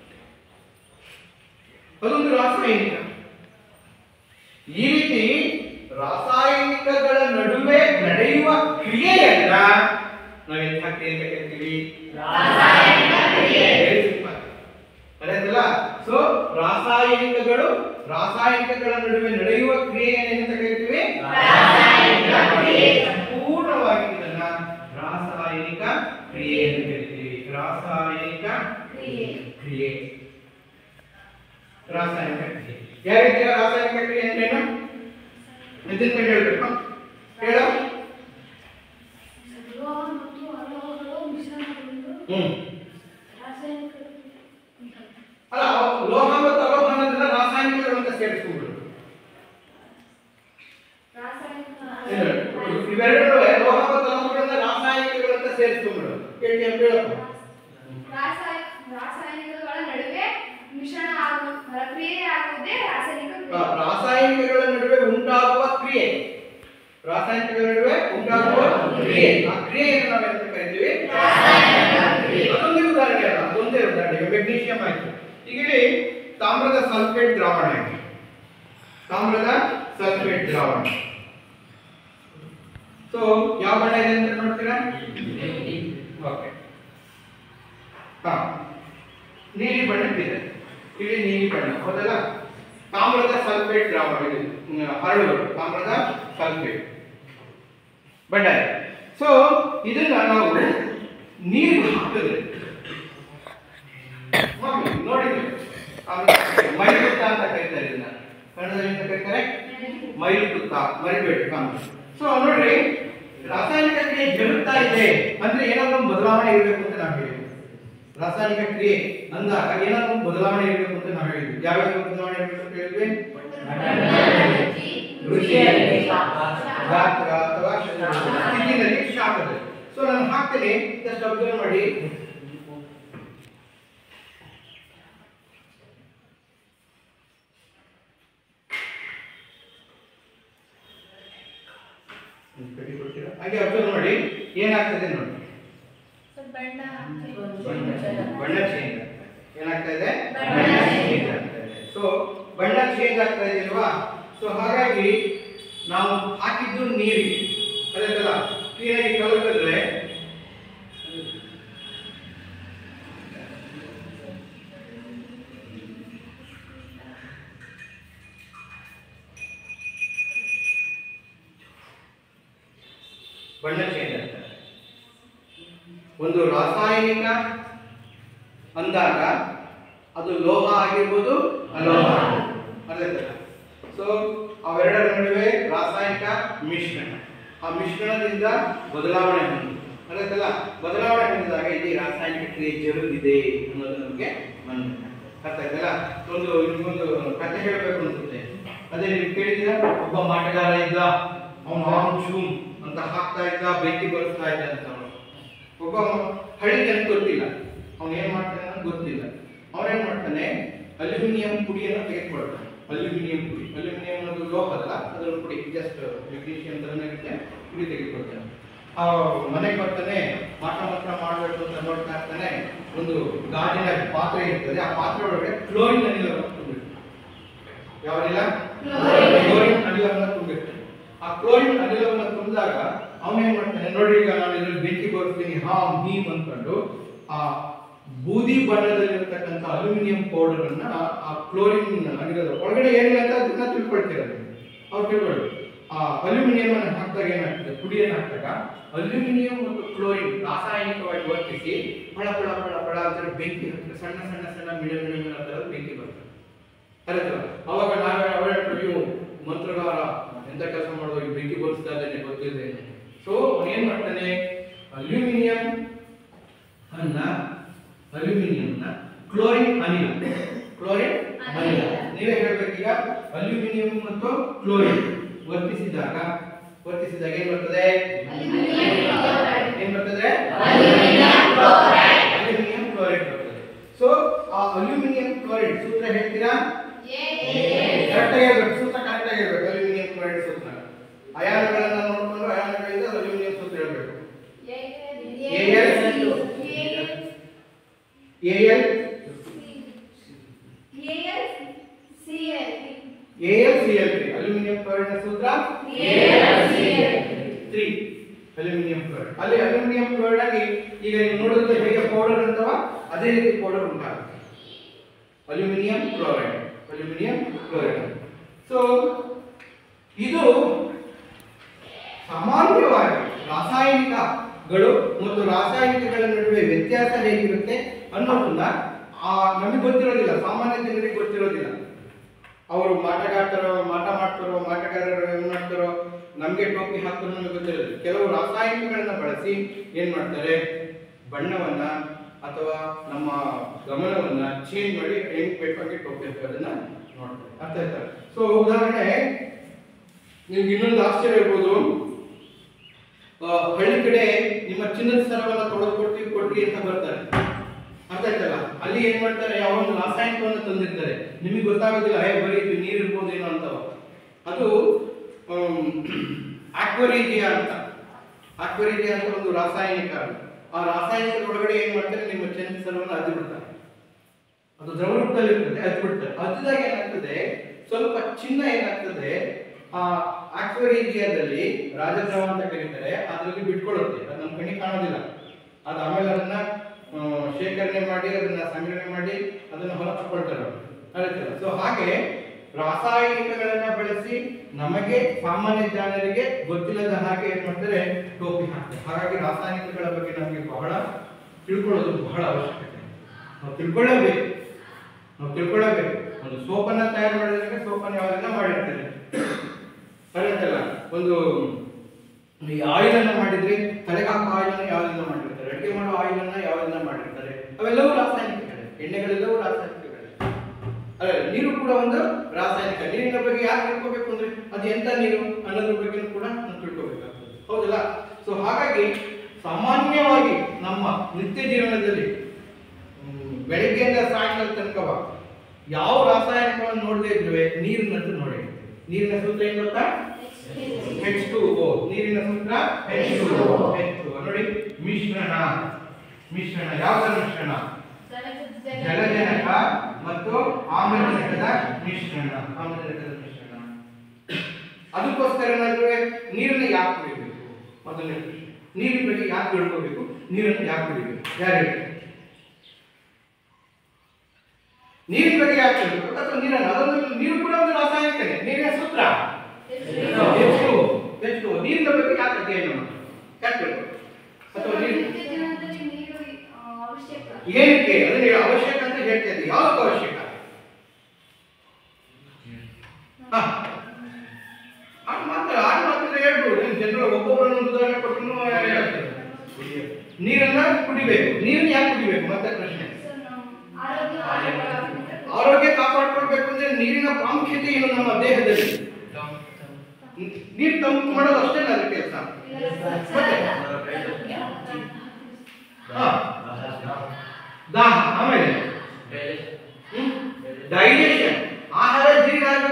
ಅದೊಂದು ರಾಸಾಯನಿಕ ಈ ರೀತಿ ರಾಸಾಯನಿಕಗಳ ನಡುವೆ ನಡೆಯುವ ಕ್ರಿಯೆಯನ್ನ ನಾವು ಎಂಥ ಕ್ರಿಯೆ ಅಂತ ಕರಿತೀವಿ Very simple. ಅರ್ಥಾಯ್ತಲ್ಲ ಸೊ ರಾಸಾಯನಿಕಗಳು ರಾಸಾಯನಿಕಗಳ ನಡುವೆ ನಡೆಯುವ ಕ್ರಿಯೆಯನ್ನು ಏನಂತ ಕರಿತೀವಿ ಪೂರ್ಣವಾಗಿ ಇದನ್ನ ರಾಸಾಯನಿಕ ಕ್ರಿಯೆ ಅಂತ ಕರಿತೀವಿ ರಾಸಾಯನಿಕ ಕ್ರಿಯೆ ರಾಸಾಯನಿಕ ಕ್ರಿಯೆ ಯಾವ ರೀತಿಯ ರಾಸಾಯನಿಕ ಕ್ರಿಯೆ ಅಂದ್ರೇನು ನಿತಿನ್ ಕಂಡು ಹೇಳ್ಬೇಕು ಹೇಳು ಹ್ಮ್ ಅಲ್ಲ ಅವ್ ಲೋಹ ಮತ್ತು ಅಲೋಹ ಅನ್ನೋದನ್ನ ರಾಸಾಯನಿಕಗಳು ಅಂತ ಸೇರಿಸ್ಕೊಂಡ್ಬಿಡು ಇವೆರಡು ಲೋಹ ಮತ್ತು ಅಲೋಹಗಳನ್ನ ರಾಸಾಯನಿಕಗಳು ಅಂತ ಸೇರಿಸ್ಕೊಂಡ್ಬಿಡು ಕೇಳ್ತೀಯ ಹೇಳಪ್ಪ ರಾಸಾಯನಿಕಗಳ ನಡುವೆ ಮಿಶ್ರಣ ಆಗುವ ಪ್ರಕ್ರಿಯೆ ಆಗುವುದೇ ರಾಸಾಯನಿಕ ಆ, ರಾಸಾಯನಿಕಗಳ ನಡುವೆ ಉಂಟಾಗುವ ಕ್ರಿಯೆ ರಾಸಾಯನಿಕಗಳ ನಡುವೆ ಉಂಟಾಗುವ ಕ್ರಿಯೆ ಆ ಕ್ರಿಯೆಯನ್ನು ನಾವು ಎಂತ ಕರಿತೀವಿ ಅದೊಂದೇ ಉದಾಹರಣೆ ಅಲ್ಲ ಅದೊಂದೇ ಉದಾಹರಣೆ ಮೆಗ್ನೀಷಿಯಂ ಆಯ್ತು ಈಗ ಇಲ್ಲಿ ತಾಮ್ರದ ಸಲ್ಫೇಟ್ ದ್ರಾವಣ ಆಯ್ತು ತಾಮ್ರದ ಸಲ್ಫೇಟ್ ದ್ರಾವಣ ಸೊ ಯಾವ ಬಣ್ಣ ಇದೆ ಅಂತ ನೋಡ್ತೀರಾ ಓಕೆ ಹಾ ನೀಲಿ ಬಣ್ಣಕ್ಕಿದೆ ಇಲ್ಲಿ ನೀಲಿ ಬಣ್ಣ ಹೌದಲ್ಲ ತಾಮ್ರದ ಸಲ್ಫೇಟ್ ದ್ರಾವಣ ಇದು ಹ್ಮ್, ಹರಳುಗಳು ತಾಮ್ರದ ಸಲ್ಫೇಟ್ ಬಣ್ಣ ಇದೆ ಸೊ ಇದನ್ನ ನಾವು ನೀರಿಗೆ ಹಾಕಿದ್ರೆ ಮಮ್ಮಿ, ನೋಡಿದ್ರೆ ಮೈಲುತ್ತ ಅಂತ ಕರೀತಾರೆ ಇದನ್ನ ಕನ್ನಡದಲ್ಲಿ ಎಂತ ಕರೀತಾರೆ ಮೈಲುತ್ತ ಮರಿಬೇಡಿ ಕಾಮಿ ಸೊ ನೋಡ್ರಿ ರಾಸಾಯನಿಕ ಕ್ರಿಯೆ ಜರುಗ್ತಾ ಇದೆ ಅಂದ್ರೆ ಏನಾದ್ರು ಒಂದು ಬದಲಾವಣೆ ಇರಬೇಕು ಅಂತ ನಾವು ಹೇಳಿದ್ವಿ ರಾಸಾಯನಿಕ ಕ್ರಿಯೆ ಅಂದಾಗ ಏನಾದ್ರು ಒಂದು ಬದಲಾವಣೆ ಇರಬೇಕು ಅಂತ ನಾವು ಹೇಳಿದ್ವಿ ಯಾವ್ಯಾವ ಬದಲಾವಣೆ ಇರಬೇಕು ಅಂತ ಹೇಳಿದ್ವಿ ರುಚಿಯಲ್ಲಿ ಗಾತ್ರ ಅಥವಾ ಸ್ಥಿತಿನಲ್ಲಿ ಶಾಖದಲ್ಲಿ ಸೊ ನಾನು ಹಾಕ್ತೇನೆ ಜಸ್ಟ್ ಅಬ್ಸರ್ವ್ ಮಾಡಿ ಒಂದು ಕಡಿ ಕೊಡ್ತೀರಾ? ಹಾಗೆ ಅಬ್ಸರ್ವ್ ಮಾಡಿ ಏನಾಗ್ತದೆ ನೋಡಿ ಬಣ್ಣ ಬಣ್ಣ ಚೇಂಜ್ ಏನಾಗ್ತಾ ಇದೆ ಬಣ್ಣ ಚೇಂಜ್ ಆಗ್ತಾ ಇದೆ ಸೊ ಬಣ್ಣ ಚೇಂಜ್ ಆಗ್ತಾ ಇದೆ ಅಲ್ವಾ ಸೊ ಹಾಗಾಗಿ ನಾವು ಹಾಕಿದ್ದು ನೀರಿಗೆ ಅದಲ್ಲ ಕ್ಲೀನಾಗಿ ಕಲಕಿದ್ರೆ ಬಣ್ಣ ಚೇಂಜ್ ಆಗ್ತದೆ ಒಂದು ರಾಸಾಯನಿಕ ಅಂದಾಗ ಅದು ಲೋಹ ಆಗಿರ್ಬೋದು ಅಲೋಹ ಅರ್ಥಾಯ್ತಲ್ಲ ಸೊ ಅವೆರಡರ ನಡುವೆ ರಾಸಾಯನಿಕ ಮಿಶ್ರಣ ಆ ಮಿಶ್ರಣದಿಂದ ಬದಲಾವಣೆ ಹೊಂದಿದೆ ಅರ್ಥಾಯ್ತಲ್ಲ ಬದಲಾವಣೆ ಹೊಂದಿದಾಗ ಇಲ್ಲಿ ರಾಸಾಯನಿಕ ಕ್ರಿಯೆ ಜರುಗಿದೆ ಅನ್ನೋದು ನಮಗೆ ಮನಸ್ಸು ಅರ್ಥ ಆಯ್ತಲ್ಲ ಒಂದು ನಿಮ್ಗೊಂದು ಕಥೆ ಹೇಳಬೇಕು ಅನ್ಸುತ್ತೆ ಅದೇ ನೀವು ಕೇಳಿದ್ದೀರಾ ಒಬ್ಬ ಮಾಟಗಾರ ಇದ್ದ ಅವನು ಆಮ್ ಶೂಮ್ ಅಂತ ಹಾಕ್ತಾ ಇದ್ದ ಬೆಂಕಿ ಬರುತ್ತಾ ಇದ್ದ ಅಂತ ಅವನು ಒಬ್ಬ ಹಳ್ಳಿ ಜನಕ್ಕೆ ಗೊತ್ತಿಲ್ಲ ಅವನು ಏನ್ ಮಾಡ್ತಾನೆ ಅನ್ನೋದು ಗೊತ್ತಿಲ್ಲ ಅವನೇನ್ ಮಾಡ್ತಾನೆ ಅಲ್ಯೂಮಿನಿಯಂ ಪುಡಿಯನ್ನು ತೆಗೆದುಕೊಳ್ತಾನೆ ಅಲ್ಯೂಮಿನಿಯಂ ಪುಡಿ ಅಲ್ಯೂಮಿನಿಯಂ ಅನ್ನೋದು ಲೋಹ ಅಲ್ಲ ಅದರ ಪುಡಿ ಜಸ್ಟ್ ಮೆಗ್ನೀಷಿಯಂ ಥರನೇ ಇರುತ್ತೆ ಪುಡಿ ತೆಗೆದುಕೊಳ್ತಾನೆ ಆ ಮನೆಗೆ ಬರ್ತಾನೆ ಮಾಟ ಮಾತ್ರ ಮಾಡಬೇಕು ಅಂತ ನೋಡ್ತಾ ಇರ್ತಾನೆ ಒಂದು ಗಾಜಿನ ಪಾತ್ರೆ ಇರ್ತದೆ ಆ ಪಾತ್ರೆ ಒಳಗಡೆ ಕ್ಲೋರಿನ್ ಅನಿಲ ತುಂಬಿರುತ್ತೆ ಯಾವ ಅನಿಲ Chlorine. ಕ್ಲೋರಿನ್ ಅನಿಲವನ್ನು ತುಂಬಿರುತ್ತೆ ಆ ಕ್ಲೋರಿನ್ ಅನಿಲವನ್ನು ತುಂಬಿದಾಗ ಅವನೇನ್ ಮಾಡ್ತಾನೆ ನೋಡಿ ಈಗ ನಾನು ಇದ್ರಲ್ಲಿ ಬೆಂಕಿ ಬರ್ತೀನಿ ಹಾಮ್ ಹೀಮ್ ಅಂದ್ಕೊಂಡು ಆ ಬೂದಿ ಬಣ್ಣದಲ್ಲಿರ್ತಕ್ಕಂಥ ಅಲ್ಯೂಮಿನಿಯಂ ಪೌಡರ್ ಅನ್ನ ಆ ಕ್ಲೋರಿನ್ ಅನಿಲದ ಒಳಗಡೆ ಏನಿಲ್ಲ ಅಂತ ಅದನ್ನ ತಿಳ್ಕೊಳ್ತಿರೋದು ಅವ್ರು ತಿಳ್ಕೊಳ್ಳಿ ಆ ಅಲ್ಯೂಮಿನಿಯಂ ಅನ್ನು ಹಾಕಿದಾಗ ಏನಾಗ್ತದೆ ಪುಡಿಯನ್ನು ಹಾಕಿದಾಗ ಅಲ್ಯೂಮಿನಿಯಂ ಮತ್ತು ಕ್ಲೋರಿನ್ ರಾಸಾಯನಿಕವಾಗಿ ವರ್ತಿಸಿ ಫಳ ಫಳ ಫಳ ಫಳ ಅಂತ ಬೆಂಕಿ ಹತ್ತಿರ ಸಣ್ಣ ಸಣ್ಣ ಸಣ್ಣ ಮಿಡ ಮಿಡ ಮಿಡ ಥರದ ಬೆಂಕಿ ಬರ್ತದೆ ಕರೆಕ್ಟ್ ಅವಾಗ ನಾವೇ ಅವರೇ ನೀವು ಮಂತ್ರಗಾರ ಎಂತ ಕೆಲಸ ಮಾಡೋದು ಈ ಬೆಂಕಿ ಬರ್ಸ್ತಾ ಇದ್ದೇನೆ ಗೊತ್ತಿದೆ ಸೊ ಏನ್ ಮಾಡ್ತಾನೆ ಅಲ್ಯೂಮಿನಿಯಂ ಅನ್ನ ಅಲ್ಯೂಮಿನಿಯಂನ ಕ್ಲೋರಿನ್ ಅನಿಲ ಕ್ಲೋರಿನ್ ಅನಿಲ ನೀವೇ ಹೇಳ್ಬೇಕೀಗ ಅಲ್ಯೂಮಿನಿಯಂ ಮತ್ತು ಕ್ಲೋರಿನ್ ವರ್ತಿಸಿದಾಗ ವರ್ತಿಸಿದಾಗ ಏನ್ ಬರ್ತದೆ Aluminium chloride. ಏನ್ ಬರ್ತದೆ Aluminium chloride. ಅಲ್ಯೂಮಿನಿಯಂ ಕ್ಲೋರೈಡ್ ಬರ್ತದೆ ಸೊ ಆ ಅಲ್ಯೂಮಿನಿಯಂ ಕ್ಲೋರೈಡ್ ಸೂತ್ರ ಹೇಳ್ತೀರಾ ಕರೆಕ್ಟ್ ಆಗಿರ್ಬೇಕು ಸೂತ್ರ ಕರೆಕ್ಟ್ ಆಗಿರ್ಬೇಕು ಅಲ್ಯೂಮಿನಿಯಂ ಕ್ಲೋರೈಡ್ ಸೂತ್ರ ಅಯಾನುಗಳನ್ನ ನೋಡ್ಕೊಂಡು ಅಯಾನುಗಳಿಂದ ಅಲ್ಯೂಮಿನಿಯಂ ಸೂತ್ರ ಹೇಳ್ಬೇಕು A L A L C L three aluminium chloride ಸೂತ್ರ ತ್ರೀ ಅಲ್ಯೂಮಿನಿಯಂ ಕ್ಲೋರೈಡ್ ಅಲ್ಲಿ ಅಲ್ಯೂಮಿನಿಯಂ ಕ್ಲೋರೈಡ್ ಆಗಿ ಈಗ ನೀವು ನೋಡಿದ್ರೆ ಹೇಗೆ ಪೌಡರ್ ಅಂತವ ಅದೇ ರೀತಿ ಪೌಡರ್ ಉಂಟಾಗುತ್ತೆ aluminium chloride aluminium chloride so ಇದು ಸಾಮಾನ್ಯವಾಗಿ ರಾಸಾಯನಿಕಗಳು ಮತ್ತು ರಾಸಾಯನಿಕಗಳ ನಡುವೆ ವ್ಯತ್ಯಾಸ ಹೇಗಿರುತ್ತೆ ಅನ್ನೋದನ್ನ ಆ ನಮಗೆ ಗೊತ್ತಿರೋದಿಲ್ಲ ಸಾಮಾನ್ಯ ಜನರಿಗೆ ಗೊತ್ತಿರೋದಿಲ್ಲ ಅವರು ಮಾಟಗಾಡ್ತಾರೋ ಮಾಟ ಮಾಡ್ತಾರೋ ಮಾಟಗಾರರು ಏನ್ ಮಾಡ್ತಾರೋ ನಮಗೆ ಟೋಪಿ ಹಾಕ್ತಾರೋ ನಮಗೆ ಗೊತ್ತಿರೋದಿಲ್ಲ ಕೆಲವು ರಾಸಾಯನಿಕಗಳನ್ನ ಬಳಸಿ ಏನ್ ಮಾಡ್ತಾರೆ ಬಣ್ಣವನ್ನ ಅಥವಾ ನಮ್ಮ ಗಮನವನ್ನ ಚೇಂಜ್ ಮಾಡಿ ಹೆಂಗ್ ಬೇಕಾಗಿ ಟೋಪಿ ಹಾಕೋದನ್ನ ನೋಡ್ತಾರೆ ಅರ್ಥ ಆಯ್ತಾ ಸೊ ಉದಾಹರಣೆ ನಿಮ್ಗೆ ಇನ್ನೊಂದು ಆಶ್ಚರ್ಯ ಇರ್ಬೋದು ಆ, ಹಳ್ಳಿ ಕಡೆ ನಿಮ್ಮ ಚಿನ್ನದ ಸರವನ್ನ ತೊಳೆದು ಕೊಡ್ತೀವಿ ಕೊಡ್ರಿ ಅಂತ ಬರ್ತಾರೆ ಅರ್ಥ ಆಯ್ತಲ್ಲ ಅಲ್ಲಿ ಏನ್ ಮಾಡ್ತಾರೆ ಯಾವ ಒಂದು ರಾಸಾಯನಿಕವನ್ನು ತಂದಿರ್ತಾರೆ ನಿಮಗೆ ಗೊತ್ತಾಗೋದಿಲ್ಲ ಹೇ ಬರೀ ಇದು ನೀರು ಇರ್ಬೋದೇನೋ ಅಂತ ಅದು ಆಕ್ವರೇಜಿಯಾ ಅಂತ ಆಕ್ವರೇಜಿಯಾ ಅಂತ ಒಂದು ರಾಸಾಯನಿಕ ಆ ರಾಸಾಯನಿಕದ ಒಳಗಡೆ ಏನ್ ಮಾಡ್ತಾರೆ ನಿಮ್ಮ ಚಿನ್ನದ ಸರವನ್ನು ಅದ್ದಿ ಬಿಡ್ತಾರೆ ಅದು ದ್ರವ ರೂಪದಲ್ಲಿ ಇರ್ತದೆ ಅದು ಬಿಡ್ತಾರೆ ಅದ್ದಾಗ ಏನಾಗ್ತದೆ ಸ್ವಲ್ಪ ಚಿನ್ನ ಏನಾಗ್ತದೆ ಆ ಆಕ್ವರೇಜಿಯಾದಲ್ಲಿ ರಾಜದ್ರವ ಅಂತ ಕರೀತಾರೆ ಅದರಲ್ಲಿ ಬಿಟ್ಕೊಳ್ಳುತ್ತೆ ಅದು ನಮ್ಮ ಕಣ್ಣಿ ಕಾಣೋದಿಲ್ಲ ಅದು ಆಮೇಲೆ ಅದನ್ನ ಆ, ಶೇಖರಣೆ ಮಾಡಿ ಅದನ್ನ ಸಂಗ್ರಹಣೆ ಮಾಡಿ ಅದನ್ನ ಹೊರತುಕೊಳ್ತಾರೆ ಅವರು ಸೊ ಹಾಗೆ ರಾಸಾಯನಿಕಗಳನ್ನ ಬಳಸಿ ನಮಗೆ ಸಾಮಾನ್ಯ ಜನರಿಗೆ ಗೊತ್ತಿಲ್ಲದ ಹಾಗೆ ಏನ್ ಮಾಡ್ತಾರೆ ಟೋಪಿ ಹಾಕ್ತಾರೆ ಹಾಗಾಗಿ ರಾಸಾಯನಿಕಗಳ ಬಗ್ಗೆ ನಮಗೆ ಬಹಳ ತಿಳ್ಕೊಳ್ಳೋದು ಬಹಳ ಅವಶ್ಯಕತೆ ನಾವು ತಿಳ್ಕೊಳ್ಳೇಬೇಕು ನಾವು ತಿಳ್ಕೊಳ್ಳೇಬೇಕು ಒಂದು ಸೋಪನ್ನ ತಯಾರು ಮಾಡಿದ್ರೆ ಸೋಪನ್ನ ಯಾವ್ದನ್ನ ಮಾಡಿರ್ತಾರೆ ಕರೆಕ್ಟಲ್ಲ ಒಂದು ಈ ಆಯಿಲ್ ಅನ್ನ ಮಾಡಿದ್ರೆ ತಲೆಗೆ ಹಾಕೋ ಆಯಿಲ್ ಅನ್ನ ಯಾವ್ದನ್ನ ಮಾಡಿರ್ತಾರೆ ಅಡುಗೆ ಮಾಡೋ ಆಯಿಲ್ ಅನ್ನ ಯಾವ್ದನ್ನ ಮಾಡಿರ್ತಾರೆ ಅವೆಲ್ಲವೂ ರಾಸಾಯನಿಕಗಳೇ ಎಣ್ಣೆಗಳೆಲ್ಲವೂ ರಾಸಾಯನಿಕಗಳೇ ಅಲ್ಲ ನೀರು ಕೂಡ ಒಂದು ರಾಸಾಯನಿಕ ನೀರಿನ ಬಗ್ಗೆ ಯಾಕೆ ತಿಳ್ಕೋಬೇಕು ಅಂದ್ರೆ ಅದು ಎಂತ ನೀರು ಅನ್ನೋದ್ರ ಬಗ್ಗೆ ಕೂಡ ನಾವು ತಿಳ್ಕೋಬೇಕಾಗ್ತದೆ ಹೌದಲ್ಲ ಸೊ ಹಾಗಾಗಿ ಸಾಮಾನ್ಯವಾಗಿ ನಮ್ಮ ನಿತ್ಯ ಜೀವನದಲ್ಲಿ ಹ್ಮ್, ಬೆಳಗ್ಗೆಯಿಂದ ಸಾಯಂಕಾಲ ತನಕವ ಯಾವ ರಾಸಾಯನಿಕವನ್ನು ನೋಡದೇ ಇದ್ರೆ ನೀರಿನಂತೂ ನೋಡಿ ನೀರಿನ ಸೂತ್ರ ಏನ್ ಗೊತ್ತಾ ಹೆಚ್ ಟು ಓ ನೀರಿನ ಸೂತ್ರ ಹೆಚ್ ಟು ಓ ಹೆಚ್ ಟು ನೋಡಿ ಮಿಶ್ರಣ ಮಿಶ್ರಣ ಯಾವ್ದರ ಮಿಶ್ರಣ ಜಲಜನಕ ಮತ್ತು ಆಮ್ಲಜನಕದ ಮಿಶ್ರಣ ಆಮ್ಲಜನಕದ ಮಿಶ್ರಣ ಅದಕ್ಕೋಸ್ಕರ ಏನಾದ್ರು ನೀರನ್ನ ಯಾಕೆ ಕುಡಿಬೇಕು ಮೊದಲನೇ ಪ್ರಶ್ನೆ ನೀರಿನ ಬಗ್ಗೆ ಯಾಕೆ ತಿಳ್ಕೋಬೇಕು ನೀರನ್ನು ಯಾಕೆ ಕುಡಿಬೇಕು ಯಾರು ಹೇಳಿ ನೀರಿನ ಬಗ್ಗೆ ಯಾಕೆ ತಿಳ್ಕೋಬೇಕು ಅಥವಾ ನೀರನ್ನು ಅದೊಂದು ನೀರು ಕೂಡ ಒಂದು ರಾಸಾಯನಿಕನೇ ನೀರಿನ ಸೂತ್ರ ಎಷ್ಟು ಎಷ್ಟು ನೀರಿನ ಬಗ್ಗೆ ಯಾಕೆ ಅಧ್ಯಯನ ಮಾಡಿ ಯಾಕೆ ತಿಳ್ಕೋಬೇಕು ಅಥವಾ ನೀರು ಏನಕ್ಕೆ ಅದನ್ನ ಅವಶ್ಯಕ ಅಂತ ಹೇಳ್ತಾ ಇದ್ದೀವಿ ಯಾವ್ದು ಅವಶ್ಯಕ ಹಾ. ಆಗ ಮಾತ್ರ ಆಗ ಮಾತ್ರ ಹೇಳ್ಬೋದು ನೀವು ಜನರು ಒಬ್ಬೊಬ್ಬರನ್ನು ಒಂದು ಉದಾಹರಣೆ ಕೊಟ್ಟು ನೀರನ್ನ ಕುಡಿಬೇಕು ನೀರನ್ನ ಯಾಕೆ ಕುಡಿಬೇಕು ಮತ್ತೆ ಪ್ರಶ್ನೆ ಆರೋಗ್ಯ ಕಾಪಾಡ್ಕೊಳ್ಬೇಕು ಅಂದ್ರೆ ನೀರಿನ ಪ್ರಾಮುಖ್ಯತೆ ಏನು ನಮ್ಮ ದೇಹದಲ್ಲಿ ನೀರು ತಂಪು ಮಾಡೋದು ಅಷ್ಟೇ ಅದ್ರ ಕೆಲಸ ದಾಹ ಆಮೇಲೆ ಡೈಜೆಷನ್ ಆಹಾರ ಜೀರ್ಣ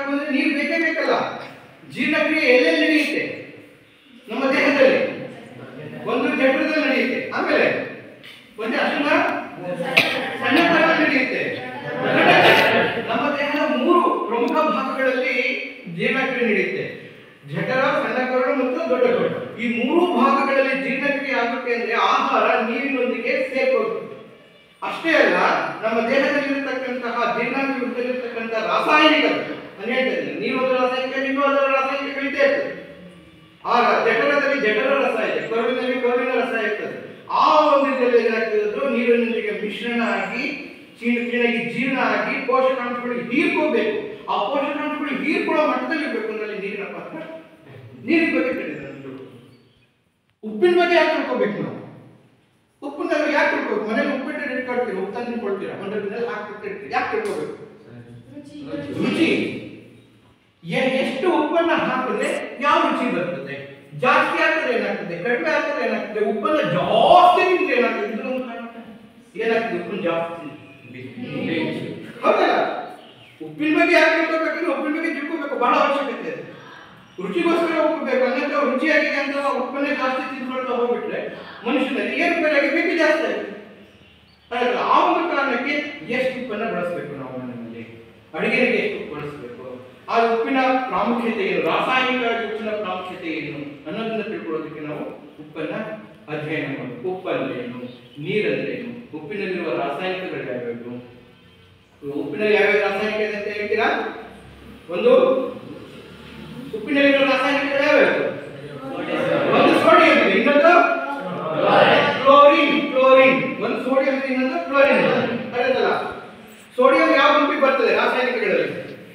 ಜೀರ್ಣಕ್ರಿಯೆ ಎಲ್ಲೆಲ್ಲಿ ನಡೆಯುತ್ತೆ ನಮ್ಮ ದೇಹದಲ್ಲಿ ಒಂದು ಜಠರದಲ್ಲಿ ನಡೆಯುತ್ತೆ ಆಮೇಲೆ ಒಂದೇ ಅಷ್ಟನ್ನ ಸಣ್ಣ ಕರದಲ್ಲಿ ನಡೆಯುತ್ತೆ ನಮ್ಮ ದೇಹದ ಮೂರು ಪ್ರಮುಖ ಭಾಗಗಳಲ್ಲಿ ಜೀರ್ಣಕ್ರಿಯೆ ನಡೆಯುತ್ತೆ ಜಠರ ಸಣ್ಣ ಕರಳು ಮತ್ತು ದೊಡ್ಡ ಕರಳು ಈ ಮೂರು ಭಾಗಗಳಲ್ಲಿ ಜೀರ್ಣಕ್ರಿಯೆ ಆಗುತ್ತೆ ಅಂದ್ರೆ ಆಹಾರ ನೀರಿನೊಂದಿಗೆ ಸೇರ್ಕೋಬೇಕು ಅಷ್ಟೇ ಅಲ್ಲ ನಮ್ಮ ದೇಹದಲ್ಲಿರತಕ್ಕಂತಹ ಜೀರ್ಣಾಂಗದಲ್ಲಿರ್ತಕ್ಕಂಥ ರಾಸಾಯನಿಕಗಳು ನಾನು ಹೇಳ್ತಾ ಇದ್ದೀನಿ ನೀರು ಒಂದು ರಾಸಾಯನಿಕ ನೀರು ಅದರ ರಾಸಾಯನಿಕ ಕಲಿತಾ ಇರ್ತದೆ ಆ ರ- ಜಠರದಲ್ಲಿ ಜಠರ ರಸ ಇದೆ ಕರುಳಿನಲ್ಲಿ ಕರುಳಿನ ರಸ ಇರ್ತದೆ ಆ ಒಂದು ಇದರಲ್ಲಿ ಏನಾಗ್ತದೆ ನೀರಿನೊಂದಿಗೆ ಮಿಶ್ರಣ ಆಗಿ ಚೀಣ ಚೀಣಾಗಿ ಜೀರ್ಣ ಆಗಿ ಪೋಷಕಾಂಶಗಳು ಹೀರ್ಕೋಬೇಕು ಆ ಪೋಷಕಾಂಶಗಳು ಹೀರ್ಕೊಳ್ಳೋ ಮಟ್ಟದಲ್ಲಿ ಇರಬೇಕು ಅಂದ್ರೆ ಅಲ್ಲಿ ನೀರಿನ ಪಾತ್ರ ನೀರಿನ ಬಗ್ಗೆ ಕೇಳಿದೆ ನಾನು ಉಪ್ಪಿನ ಬಗ್ಗೆ ಯಾಕೆ ತಿಳ್ಕೊಬೇಕು ನಾವು ಉಪ್ಪನ್ನ ನಾವು ಯಾಕೆ ತಿಳ್ಕೊಬೇಕು ಮನೇಲಿ ಉಪ್ಪಿಟ್ಟು ಇಟ್ಕೊಳ್ತೀವಿ ಉಪ್ಪು ತಂದು ಕೊಡ್ತೀರಾ ಒಂದು ದಿನದಲ್ಲಿ ಹಾಕ್ಬಿಟ್ಟಿರ್ತೀವಿ ಯಾಕೆ ತಿಳ್ಕೊಬೇಕು ರುಚಿ ಎ- ಎಷ್ಟು ಉಪ್ಪನ್ನ ಹಾಕಿದ್ರೆ ಯಾವ ರುಚಿ ಬರ್ತದೆ ಜಾಸ್ತಿ ಹಾಕಿದ್ರೆ ಏನಾಗ್ತದೆ ಕಡಿಮೆ ಹಾಕಿದ್ರೆ ಏನಾಗ್ತದೆ ಉಪ್ಪನ್ನ ಜಾಸ್ತಿ ತಿಂದ್ರೆ ಏನಾಗ್ತದೆ ಇದು ಒಂದು ಕಾರಣ. ಏನಾಗ್ತದೆ ಉಪ್ಪನ್ನ ಜಾಸ್ತಿ ಹೌದಲ್ಲ ಉಪ್ಪಿನ ಬಗ್ಗೆ ಯಾಕೆ ತಿಳ್ಕೊಬೇಕಂದ್ರೆ ಉಪ್ಪಿನ ಬಗ್ಗೆ ತಿಳ್ಕೊಬೇಕು ಬಹಳ ಅವಶ್ಯಕತೆ ಇದೆ ರುಚಿಗೋಸ್ಕರ ಉಪ್ಪು ಬೇಕು ಅನ್ನಕ್ಕೆ ರುಚಿಯಾಗಿದೆ ಅಂತ ಉಪ್ಪನ್ನೇ ಜಾಸ್ತಿ ತಿಂದ್ಕೊಳ್ತಾ ಹೋಗ್ಬಿಟ್ರೆ ಮನುಷ್ಯನಲ್ಲಿ ಏರುಪೇರಾಗಿ ಬಿ ಪಿ ಜಾಸ್ತಿ ಆಗುತ್ತೆ ಅದಕ್ಕೆ ಆ ಒಂದು ಕಾರಣಕ್ಕೆ ಎಷ್ಟು ಉಪ್ಪನ್ನ ಬಳಸಬೇಕು ನಾವು ಮನೆಯಲ್ಲಿ ಅಡಿಗೆಗೆ ಎಷ್ಟು ಉಪ್ಪು ಬಳಸಬೇಕು ಆ ಉಪ್ಪಿನ ಪ್ರಾಮುಖ್ಯತೆ ಏನು ರಾಸಾಯನಿಕವಾಗಿ ಉಪ್ಪಿನ ಪ್ರಾಮುಖ್ಯತೆ ಏನು ಅನ್ನೋದನ್ನ ತಿಳ್ಕೊಳ್ಳೋದಕ್ಕೆ ನಾವು ಉಪ್ಪನ್ನ ಅಧ್ಯಯನ ಮಾಡಬೇಕು ಉಪ್ಪಂದ್ರೇನು ನೀರಂದ್ರೇನು ಉಪ್ಪಿನಲ್ಲಿರುವ ರಾಸಾಯನಿಕಗಳು ಯಾವ್ಯಾವು ಉಪ್ಪಿನಲ್ಲಿ ಯಾವ್ಯಾವ ರಾಸಾಯನಿಕ ಇದೆ ಅಂತ ಹೇಳ್ತೀರಾ ಒಂದು ಉಪ್ಪಿನಲ್ಲಿರುವ ರಾಸಾಯನಿಕಗಳು ಯಾವ್ಯಾವು ಒಂದು ಸೋಡಿಯಂ ಇದೆ ಇನ್ನೊಂದು ಕ್ಲೋರಿನ್ ಕ್ಲೋರಿನ್ ಒಂದು ಸೋಡಿಯಂ ಇದೆ ಇನ್ನೊಂದು ಕ್ಲೋರಿನ್ ಇದೆ ಕರೆಕ್ಟಲ್ಲ ಸೋಡಿಯಂ ಯಾವ ಗುಂಪಿಗೆ ಬರ್ತದೆ ರಾಸಾಯನಿಕಗಳಲ್ಲಿ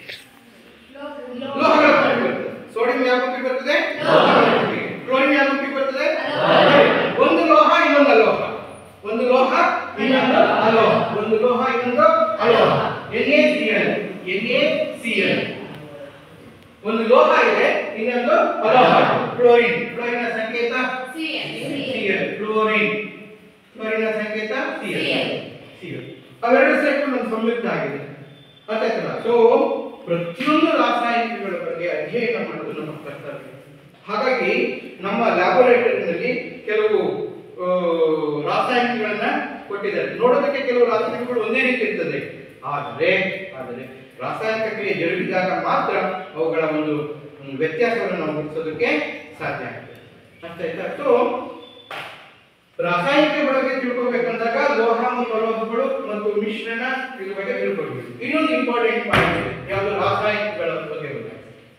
ಲೋಹಗಳ ಗುಂಪಿಗೆ ಬರ್ತದೆ ಸೋಡಿಯಂ ಯಾವ ಗುಂಪಿಗೆ ಬರ್ತದೆ ಕ್ಲೋರಿನ್ ಯಾವ ಗುಂಪಿಗೆ ಬರ್ತದೆ ಒಂದು ಲೋಹ ಇನ್ನೊಂದು ಅಲೋಹ ಒಂದು ಲೋಹ ಇನ್ನೊಂದು ಅಲೋಹ ಒಂದು ಲೋಹ ಇನ್ನೊಂದು ಅಲೋಹ NaCl NaCl ಒಂದು ಲೋಹ ಇದೆ ಇನ್ನೊಂದು ಅಲೋಹ ಕ್ಲೋರಿನ್ ಕ್ಲೋರಿನ್ ಸಂಕೇತ Cl ಕ್ಲೋರಿನ್ ಕ್ಲೋರಿನ್ ಸಂಕೇತ Cl Cl ಅವೆರಡು ಸೇರ್ಕೊಂಡು ಒಂದು ಸಂಯುಕ್ತ ಆಗಿದೆ ಅರ್ಥಾಯ್ತಲ್ಲ ಸೊ ಪ್ರತಿಯೊಂದು ರಾಸಾಯನಿಕಗಳ ಬಗ್ಗೆ ಅಧ್ಯಯನ ಮಾಡೋದು ನಮ್ಮ ಕರ್ತವ್ಯ ಹಾಗಾಗಿ ನಮ್ಮ ಲ್ಯಾಬೋರೇಟರಿನಲ್ಲಿ ಕೆಲವು ಆ, ರಾಸಾಯನಿಕಗಳನ್ನ ಕೊಟ್ಟಿದ್ದಾರೆ ನೋಡೋದಕ್ಕೆ ಕೆಲವು ರಾಸಾಯನಿಕಗಳು ಒಂದೇ ರೀತಿ ಇರ್ತದೆ ಆದರೆ ಆದರೆ ರಾಸಾಯನಿಕ ಕ್ರಿಯೆ ಜರುಗಿದಾಗ ಮಾತ್ರ ಅವುಗಳ ಒಂದು ಒಂದು ವ್ಯತ್ಯಾಸವನ್ನು ನಾವು ಗುರುತಿಸೋದಕ್ಕೆ ಸಾಧ್ಯ ಆಗ್ತದೆ ಅರ್ಥ ಆಯ್ತಾ ಸೊ ರಾಸಾಯನಿಕ ಬಗ್ಗೆ ತಿಳ್ಕೊಬೇಕಂದಾಗ ಲೋಹ ಮತ್ತು ಅಲೋಹಗಳು ಮತ್ತು ಮಿಶ್ರಣ ಇದ್ರ ಬಗ್ಗೆ ತಿಳ್ಕೊಳ್ಬೇಕು ಇನ್ನೊಂದು ಇಂಪಾರ್ಟೆಂಟ್ ಪಾಯಿಂಟ್ ಇದೆ ಯಾವುದು ರಾಸಾಯನಿಕಗಳ ಬಗ್ಗೆ ಬಂದಾಗ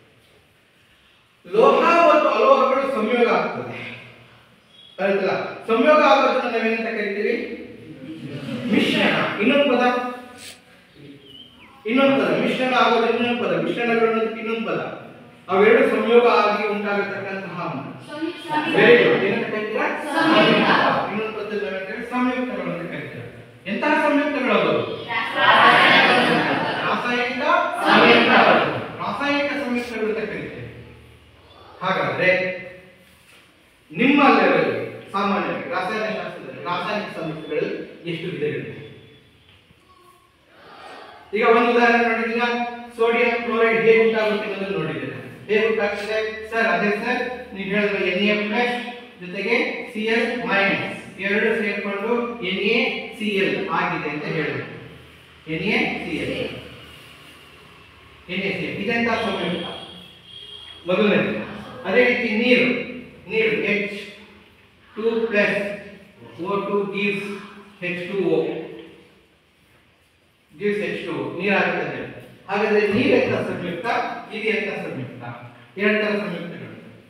ಲೋಹ ಮತ್ತು ಅಲೋಹಗಳು ಸಂಯೋಗ ಆಗ್ತದೆ ಆಯ್ತಲ್ಲ ಸಂಯೋಗ ಆಗೋದನ್ನ ನಾವೇನಂತ ಕರಿತೀವಿ ಮಿಶ್ರಣ ಇನ್ನೊಂದು ಪದ ಇನ್ನೊಂದು ಪದ ಮಿಶ್ರಣ ಆಗೋದು ಇನ್ನೊಂದು ಪದ ಮಿಶ್ರಣಗಳು ಅನ್ನೋದಕ್ಕೆ ಇನ್ನೊಂದು ಪದ ಅವೆರಡು ಸಂಯೋಗ ಆಗಿ ಉಂಟಾಗತಕ್ಕಂತಹ ವೆರಿ ಗುಡ್ ಏನಂತ ಕರಿತೀರಾ ಸಂಯುಕ್ತ. ಇನ್ನೊಂದು ಪದದಲ್ಲಿ ನಾವೇನ್ ಕರಿತೀವಿ ಸಂಯುಕ್ತಗಳು ಅಂತ ಕರಿತೀವಿ ಎಂತಹ ಸಂಯುಕ್ತಗಳು ಅದು ರಾಸಾಯನಿಕ ಸಂಯುಕ್ತ ರಾಸಾಯನಿಕ ಸಂಯುಕ್ತಗಳು ಅಂತ ಕರಿತೇವೆ ಹಾಗಾದ್ರೆ ನಿಮ್ಮ ಲೆವೆಲ್ ಸಾಮಾನ್ಯವಾಗಿ ರಾಸಾಯನಿಕ ಶಾಸ್ತ್ರದಲ್ಲಿ ರಾಸಾಯನಿಕ ಸಂಯುಕ್ತಗಳಲ್ಲಿ ಎಷ್ಟು ವಿಧಗಳಿವೆ ಈಗ ಒಂದು ಉದಾಹರಣೆ ನೋಡಿದ್ದೀರಾ ಸೋಡಿಯಂ ಕ್ಲೋರೈಡ್ ಹೇಗೆ ಉಂಟಾಗುತ್ತೆ ಅನ್ನೋದನ್ನು ನೋಡಿದ್ದೀರಾ ಹೇಗೆ ಉಂಟಾಗ್ತದೆ ಸರ್ ಅದೇ ಸರ್ ನೀವು ಹೇಳಿದ್ರೆ ಎನ್ ಎ ಪ್ಲಸ್ ಜೊತೆಗೆ ಸಿ ಎಲ್ ಮೈನಸ್ ಎರಡು ಸೇರ್ಕೊಂಡು ಎನ್ ಎ ಸಿ ಎಲ್ ಆಗಿದೆ ಅಂತ ಹೇಳಿದ್ರು N A C L N A C L ಇದೆಂತ ಸಂಯುಕ್ತ ಮೊದಲನೇದು ಅದೇ ರೀತಿ ನೀರು ನೀರು H two plus O two gives H two O gives H two ನೀರಾಗುತ್ತದೆ ಹಾಗಾದ್ರೆ ನೀರು ಎಂತ ಸಂಯುಕ್ತ ಇದು ಎಂತ ಸಂಯುಕ್ತ ಎರಡು ತರ ಸಂಯುಕ್ತಗಳು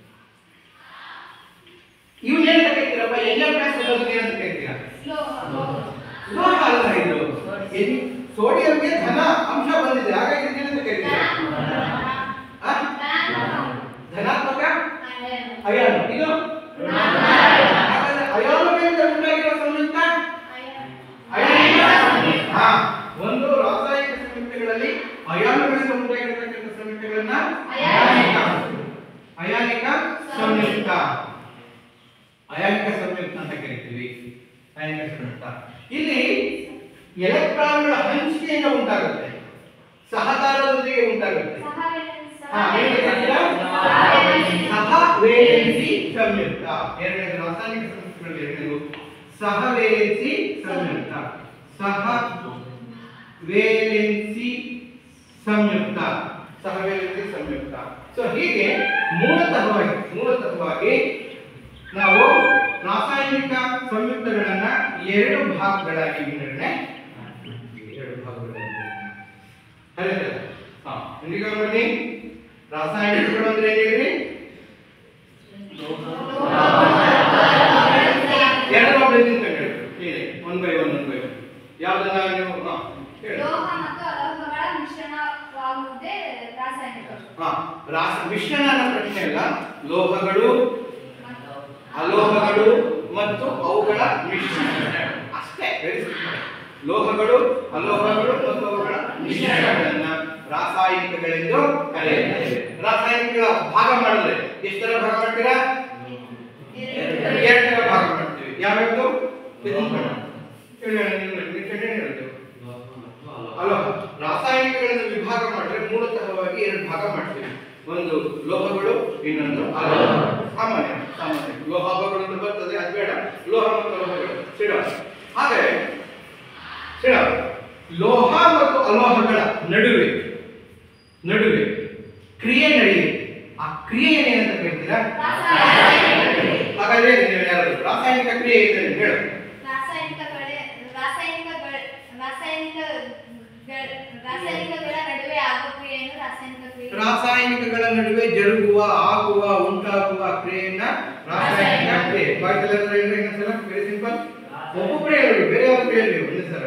ಇವನ್ ಏನಂತ ಕರಿತೀರಪ್ಪ ಎನ್ ಎಲ್ ಪ್ಲಸ್ ಅನ್ನೋದು ಏನಂತ ಕರಿತೀರಾ ಲೋಹ ಅಲ್ಲ ಇದು ಎನ್ ಸೋಡಿಯಂಗೆ ಧನ ಅಂಶ ಬಂದಿದೆ ಹಾಗಾಗಿ ಇದನ್ನ ಏನಂತ ಕರಿತೀರಾ ಆ? ಧನಾತ್ಮಕ ಅಯಾನು ಇದು ಹಾಗಾದ್ರೆ ಅಯಾನುಗಳಿಂದ ಉಂಟಾಗಿರುವ ಸಂಯುಕ್ತ ಅಯಾನಿಕ ಹಾ ಒಂದು ರಾಸಾಯನಿಕ ಸಂಯುಕ್ತಗಳಲ್ಲಿ ಅಯಾನುಗಳಿಂದ ಉಂಟಾಗಿರತಕ್ಕಂಥ ಸಂಯುಕ್ತಗಳನ್ನ ಅಯಾನಿಕ. ಅಯಾನಿಕ ಸಂಯುಕ್ತ ಅಯಾನಿಕ ಸಂಯುಕ್ತ ಅಂತ ಕರಿತೀವಿ ಅಯಾನಿಕ ಸಂಯುಕ್ತ ಇಲ್ಲಿ ಎಲೆಕ್ಟ್ರಾನ್ಗಳ ಹಂಚಿಕೆಯಿಂದ ಉಂಟಾಗುತ್ತೆ ಸಹಕಾರದೊಂದಿಗೆ ಉಂಟಾಗುತ್ತೆ ಹಾ, ಏನು ಕರೀತೀರಾ? ಸಹವೇಲೆನ್ಸಿ ಸಂಯುಕ್ತ ಎರಡನೇದು ರಾಸಾಯನಿಕ ಸಂಯುಕ್ತಗಳಲ್ಲಿ ಎರಡನೇದು ಸಹವೇಲೆನ್ಸಿ ಸಂಯುಕ್ತ ಸಹ ವೇಲೆನ್ಸಿ ಸಂಯುಕ್ತ ಸಹವೇಲೆನ್ಸಿ ಸಂಯುಕ್ತ ಸೊ ಹೀಗೆ ಮೂಲತಃವಾಗಿ ಮೂಲತಃವಾಗಿ ನಾವು ರಾಸಾಯನಿಕ ಸಂಯುಕ್ತಗಳನ್ನ ಎರಡು ಭಾಗಗಳಾಗಿ ವಿಂಗಡಣೆ ಮಾಡ್ತೀವಿ. ಎರಡು ಭಾಗಗಳಾಗಿ ಅದೇ ಹಾ ಈಗ ನೋಡಿ ರಾಸಾಯನಿಕಗಳು ಅಂದ್ರೆ ಏನ್ ಹೇಳ್ರಿ ಎರಡು ಬೆಳೆದಿಂದ ಹೇಳಿ ಹೇಳಿ one by one one by one ಯಾವ್ದನ್ನ ನೀವು ಹಾ ಹೇಳಿ ಲೋಹ ಮತ್ತು ಅಲೋಹಗಳ ಮಿಶ್ರಣವಾಗುವುದೇ ರಾಸಾಯನಿಕ ಹಾ ರಾಸ ಮಿಶ್ರಣ ಅನ್ನೋ ಪ್ರಶ್ನೆ ಇಲ್ಲ ಲೋಹಗಳು ಅಲೋಹಗಳು ಮತ್ತು ಅವುಗಳ ಮಿಶ್ರಣ ಅಷ್ಟೇ very simple. ಲೋಹಗಳು ಅಲೋಹಗಳು ಮತ್ತು ಅವುಗಳ ಮಿಶ್ರಣಗಳನ್ನ ರಾಸಾಯನಿಕಗಳೆಂದು ಕರೆಯುತ್ತೇವೆ ರಾಸಾಯನಿಕಗಳ ಭಾಗ ಮಾಡಿದ್ರೆ ಎಷ್ಟು ತರ ಭಾಗ ಮಾಡ್ತೀರಾ ಎರಡು ತರ ಭಾಗ ಮಾಡ್ತೀವಿ ಯಾವ್ಯಾವ್ದು ಇದನ್ನ ಮಾಡೋಣ. ಹೇಳಿ ಹೇಳಿ, ನೀವು ಹೇಳಿ, ನೀವು ಹೇಳಿ, ಹೇಳ್ತೇವೆ ಅಲೋಹ ರಾಸಾಯನಿಕಗಳನ್ನು ವಿಭಾಗ ಮಾಡಿದ್ರೆ ಮೂಲತಃವಾಗಿ ಎರಡು ಭಾಗ ಮಾಡ್ತೀವಿ ಒಂದು ಲೋಹಗಳು ಇನ್ನೊಂದು ಅಲೋಹ ಸಾಮಾನ್ಯ ಸಾಮಾನ್ಯ ಲೋಹಗಳು ಅಂತ ಬರ್ತದೆ ಅದು ಬೇಡ ಲೋಹ ಮತ್ತು ಅಲೋಹಗಳು ಸಿಡ ಹಾಗೆ ಸಿಡ ಲೋಹ ಮತ್ತು ಅಲೋಹಗಳ ನಡುವೆ ನಡುವೆ ಕ್ರಿಯೆ ನಡೆಯುತ್ತೆ ಆ ಕ್ರಿಯೆ ಏನಂತ ಕೇಳ್ತೀರಾ ಹಾಗಾದ್ರೆ ನೀವು ಯಾರು ರಾಸಾಯನಿಕ ಕ್ರಿಯೆ ಇದೆ ಹೇಳು ರಾಸಾಯನಿಕಗಳೇ ರಾಸಾಯನಿಕಗಳ ರಾಸಾಯನಿಕ ರಾಸಾಯನಿಕಗಳ ನಡುವೆ ಆಗುವ ಕ್ರಿಯೆಯನ್ನು ರಾಸಾಯನಿಕ ಕ್ರಿಯೆ ರಾಸಾಯನಿಕಗಳ ನಡುವೆ ಜರುಗುವ ಆಗುವ ಉಂಟಾಗುವ ಕ್ರಿಯೆಯನ್ನ ರಾಸಾಯನಿಕ ಕ್ರಿಯೆ ಬಾಯ್ದೆಲ್ಲ ಹೇಳ್ರಿ ಇನ್ನೊಂದ್ಸಲ ವೆರಿ ಸಿಂಪಲ್ ಒಬ್ಬೊಬ್ಬರೇ ಹೇಳಿ ಬೇರೆ ಯಾರು ಹೇಳಿ ಒಂದೇ ಸಲ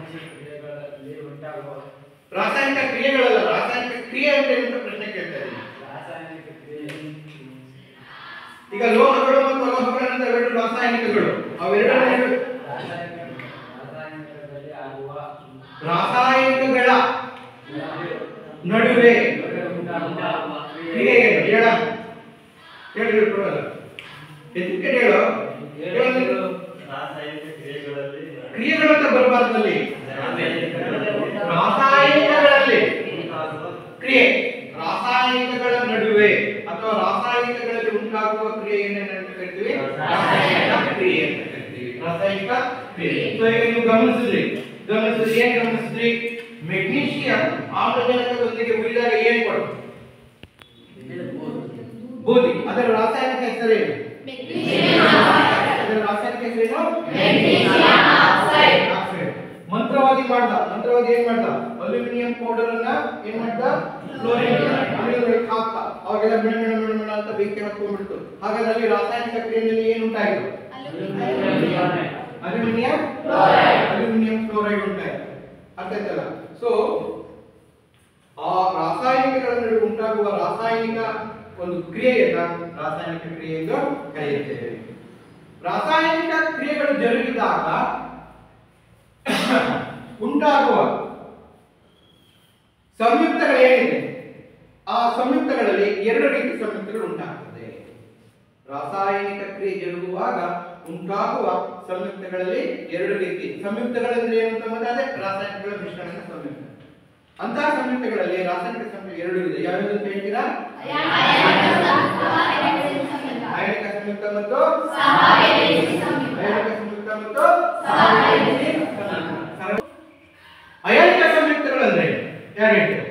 ರಾಸಾಯನಿಕ ಕ್ರಿಯೆಗಳಲ್ಲ ರಾಸಾಯನಿಕ ಕ್ರಿಯೆ ಅಂತ ಏನಂತ ಪ್ರಶ್ನೆ ಕೇಳ್ತಾ ಇದ್ದೀನಿ ಈಗ ಲೋಹಗಳು ಮತ್ತು ಅಲೋಹಗಳಂತ ಎರಡು ರಾಸಾಯನಿಕಗಳು ಅವೆರಡರ ನಡುವೆ ರಾಸಾಯನಿಕಗಳ ನಡುವೆ ಕ್ರಿಯೆ ಏನು ಹೇಳ ಹೇಳಿ ಹೇಳಿ ಪರವಾಗಿಲ್ಲ ಎತ್ತಿಕೊಂಡು ಹೇಳು ಹೇಳು ನೀನು. ಕ್ರಿಯೆಗಳು ಅಂತ ಬರಬಾರ್ದಲ್ಲಿ ರಾಸಾಯನಿಕಗಳಲ್ಲಿ ಕ್ರಿಯೆ ರಾಸಾಯನಿಕಗಳ ನಡುವೆ ಅಥವಾ ರಾಸಾಯನಿಕಗಳಲ್ಲಿ ಉಂಟಾಗುವ ಕ್ರಿಯೆ ಏನೇನಂತ ಕರಿತೀವಿ ರಾಸಾಯನಿಕ ಕ್ರಿಯೆ ಅಂತ ಕರಿತೀವಿ ರಾಸಾಯನಿಕ ಕ್ರಿಯೆ ಸೊ ಈಗ ನೀವು ಗಮನಿಸಿದ್ರಿ ಗಮನಿಸಿದ್ರಿ ಏನ್ ಗಮನಿಸಿದ್ರಿ ಮೆಗ್ನೀಷಿಯಂ ಆಮ್ಲಜನಕದೊಂದಿಗೆ ಉಳಿದಾಗ ಏನ್ ಕೊಡ್ತು ಬೂದಿ ಅದರ ರಾಸಾಯನಿಕ ಹೆಸರೇನು ಅದರ ರಾಸಾಯನಿಕ ಹೆಸರೇನು ಆಕ್ಸೈಡ್. ಮಂತ್ರವಾದಿ ಮಾಡ್ದ ಮಂತ್ರವಾದಿ ಏನ್ ಮಾಡ್ದ ಅಲ್ಯೂಮಿನಿಯಂ ಪೌಡರ್ ಅನ್ನ ಏನ್ ಮಾಡ್ದ ಕ್ಲೋರಿನ್ ಅನಿಲಗಳಿಗೆ ಹಾಕ್ತ ಅವಾಗೆಲ್ಲ ಬಿಣ ಬಿಣ ಬಿಣ ಬಿಣ ಅಂತ ಬೆಂಕಿ ಹತ್ಕೊಂಡ್ಬಿಡ್ತು ಹಾಗಾದ್ರೆ ಅಲ್ಲಿ ರಾಸಾಯನಿಕ ಕ್ರಿಯೆಯಲ್ಲಿ ಏನು ಉಂಟಾಯಿತು ಅಲ್ಯೂಮಿನಿಯಂ ಅಲ್ಯೂಮಿನಿಯಂ ಕ್ಲೋರೈಡ್ ಉಂಟಾಯಿತು ಅರ್ಥ ಆಯ್ತಲ್ಲ ಸೊ ಆ ರಾಸಾಯನಿಕಗಳ ನಡುವೆ ಉಂಟಾಗುವ ರಾಸಾಯನಿಕ ಒಂದು ಕ್ರಿಯೆಯನ್ನ ರಾಸಾಯನಿಕ ಕ್ರಿಯೆ ಎಂದು ಕರೆಯುತ್ತೇವೆ ರಾಸಾಯನಿಕ ಕ್ರಿಯೆಗಳು ಜರುಗಿದಾಗ ಉಂಟಾಗುವ ಸಂಯುಕ್ತಗಳು ಏನಿದೆ ಆ ಸಂಯುಕ್ತಗಳಲ್ಲಿ ಎರಡು ರೀತಿ ಸಂಯುಕ್ತಗಳು ಉಂಟಾಗ್ತದೆ ರಾಸಾಯನಿಕ ಕ್ರಿಯೆ ಜರುಗುವಾಗ ಉಂಟಾಗುವ ಸಂಯುಕ್ತಗಳಲ್ಲಿ ಎರಡು ರೀತಿ ಸಂಯುಕ್ತಗಳೆಂದ್ರೆ ಏನು ಅಂತ ಮೊದಲೇ ರಾಸಾಯನಿಕಗಳ ಮಿಶ್ರಣದ ಸಂಯುಕ್ತ ಅಂತಹ ಸಂಯುಕ್ತಗಳಲ್ಲಿ ರಾಸಾಯನಿಕ ಸಂಯುಕ್ತ ಎರಡು ಇದೆ ಯಾವ್ಯಾವುದು ಅಂತ ಹೇಳ್ತೀರಾ ಅಯನಿಕ ಸಂಯುಕ್ತ ಮತ್ತು ಅಯನಿಕ ಸಂಯುಕ್ತ ಮತ್ತು ಸರ- ಅಯನಿಕ ಸಂಯುಕ್ತಗಳಂದ್ರೆ ಯಾರು ಹೇಳ್ತಾರೆ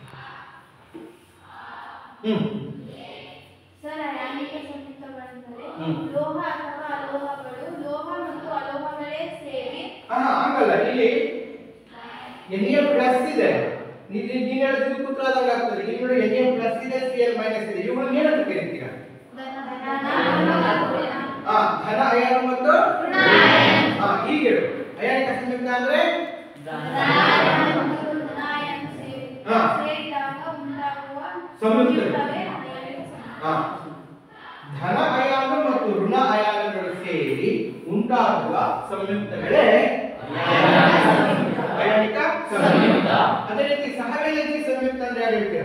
ಹ್ಮ್ ಸರ್ ಅಯಾನಿಕ ಸಂಯುಕ್ತಗಳೆಂದರೆ ಹ್ಮ್. ಲೋಹ ಅಥವಾ ಅಲೋಹಗಳು ಲೋಹ ಮತ್ತು ಅಲೋಹಗಳೇ ಸೇರಿ ಹಾ ಹಂಗಲ್ಲ ಇಲ್ಲಿ ಎನ್ ಪ್ಲಸ್ ಇದೆ ನೀನು ನೀನು ಹೇಳಿದ್ರೆ ಪುತ್ರ ಆದಾಗ ಆಗ್ತದೆ ಇಲ್ಲಿ ನೋಡಿ ಎನ್ ಪ್ಲಸ್ ಇದೆ ಸಿ ಎಲ್ ಮೈನಸ್ ಇದೆ ಇವುಗಳನ್ನ ಏನಂತ ಕರಿತೀರಾ ಹಾ ಧನ ಅಯಾನ ಮತ್ತು ಹಾ ಹೀಗೆ ಹೇಳು ಅಯಾನಿಕ ಸಂಯುಕ್ತ ಅಂದ್ರೆ ಹಾ. ಸೇರಿದಾಗ ಉಂಟಾಗುವ ಸಂಯುಕ್ತ. ಸಂಯುಕ್ತವೇ ಅಯಾನಿಕ ಸಂಯುಕ್ತ. ಹಾ ಧನ ಅಯಾನ ಮತ್ತು ಋಣ ಅಯಾನಗಳು ಸೇರಿ ಉಂಟಾಗುವ ಸಂಯುಕ್ತಗಳೇ ಅಯಾನಿಕ ಸಂಯುಕ್ತ ಅದೇ ರೀತಿ ಸಹವೇಲಂಕಿ ಸಂಯುಕ್ತ ಅಂದ್ರೆ ಯಾರು ಹೇಳ್ತೀರಾ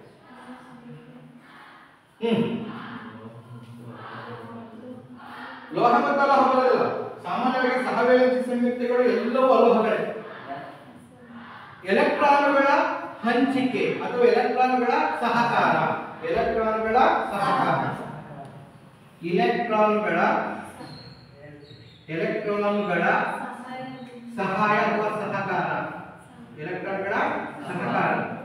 ಹ್ಮ್ ಲೋಹ ಮತ್ತು ಅಲೋಹ ಬರೋದಿಲ್ಲ ಸಾಮಾನ್ಯವಾಗಿ ಸಹವೇಲಂಕಿ ಸಂಯುಕ್ತಗಳು ಎಲ್ಲವೂ ಅಲೋಹಗಳೇ ಎಲೆಕ್ಟ್ರಾನುಗಳ ಹಂಚಿಕೆ ಅಥವಾ ಎಲೆಕ್ಟ್ರಾನುಗಳ ಸಹಕಾರ ಎಲೆಕ್ಟ್ರಾನ್ಗಳ ಸಹಕಾರ ಇಲೆಕ್ಟ್ರಾನ್ಗಳ ಎಲೆಕ್ಟ್ರಾನ್ಗಳ ಸಹಾಯ ಅಥವಾ ಸಹಕಾರ ಎಲೆಕ್ಟ್ರಾನ್ಗಳ ಸಹಕಾರ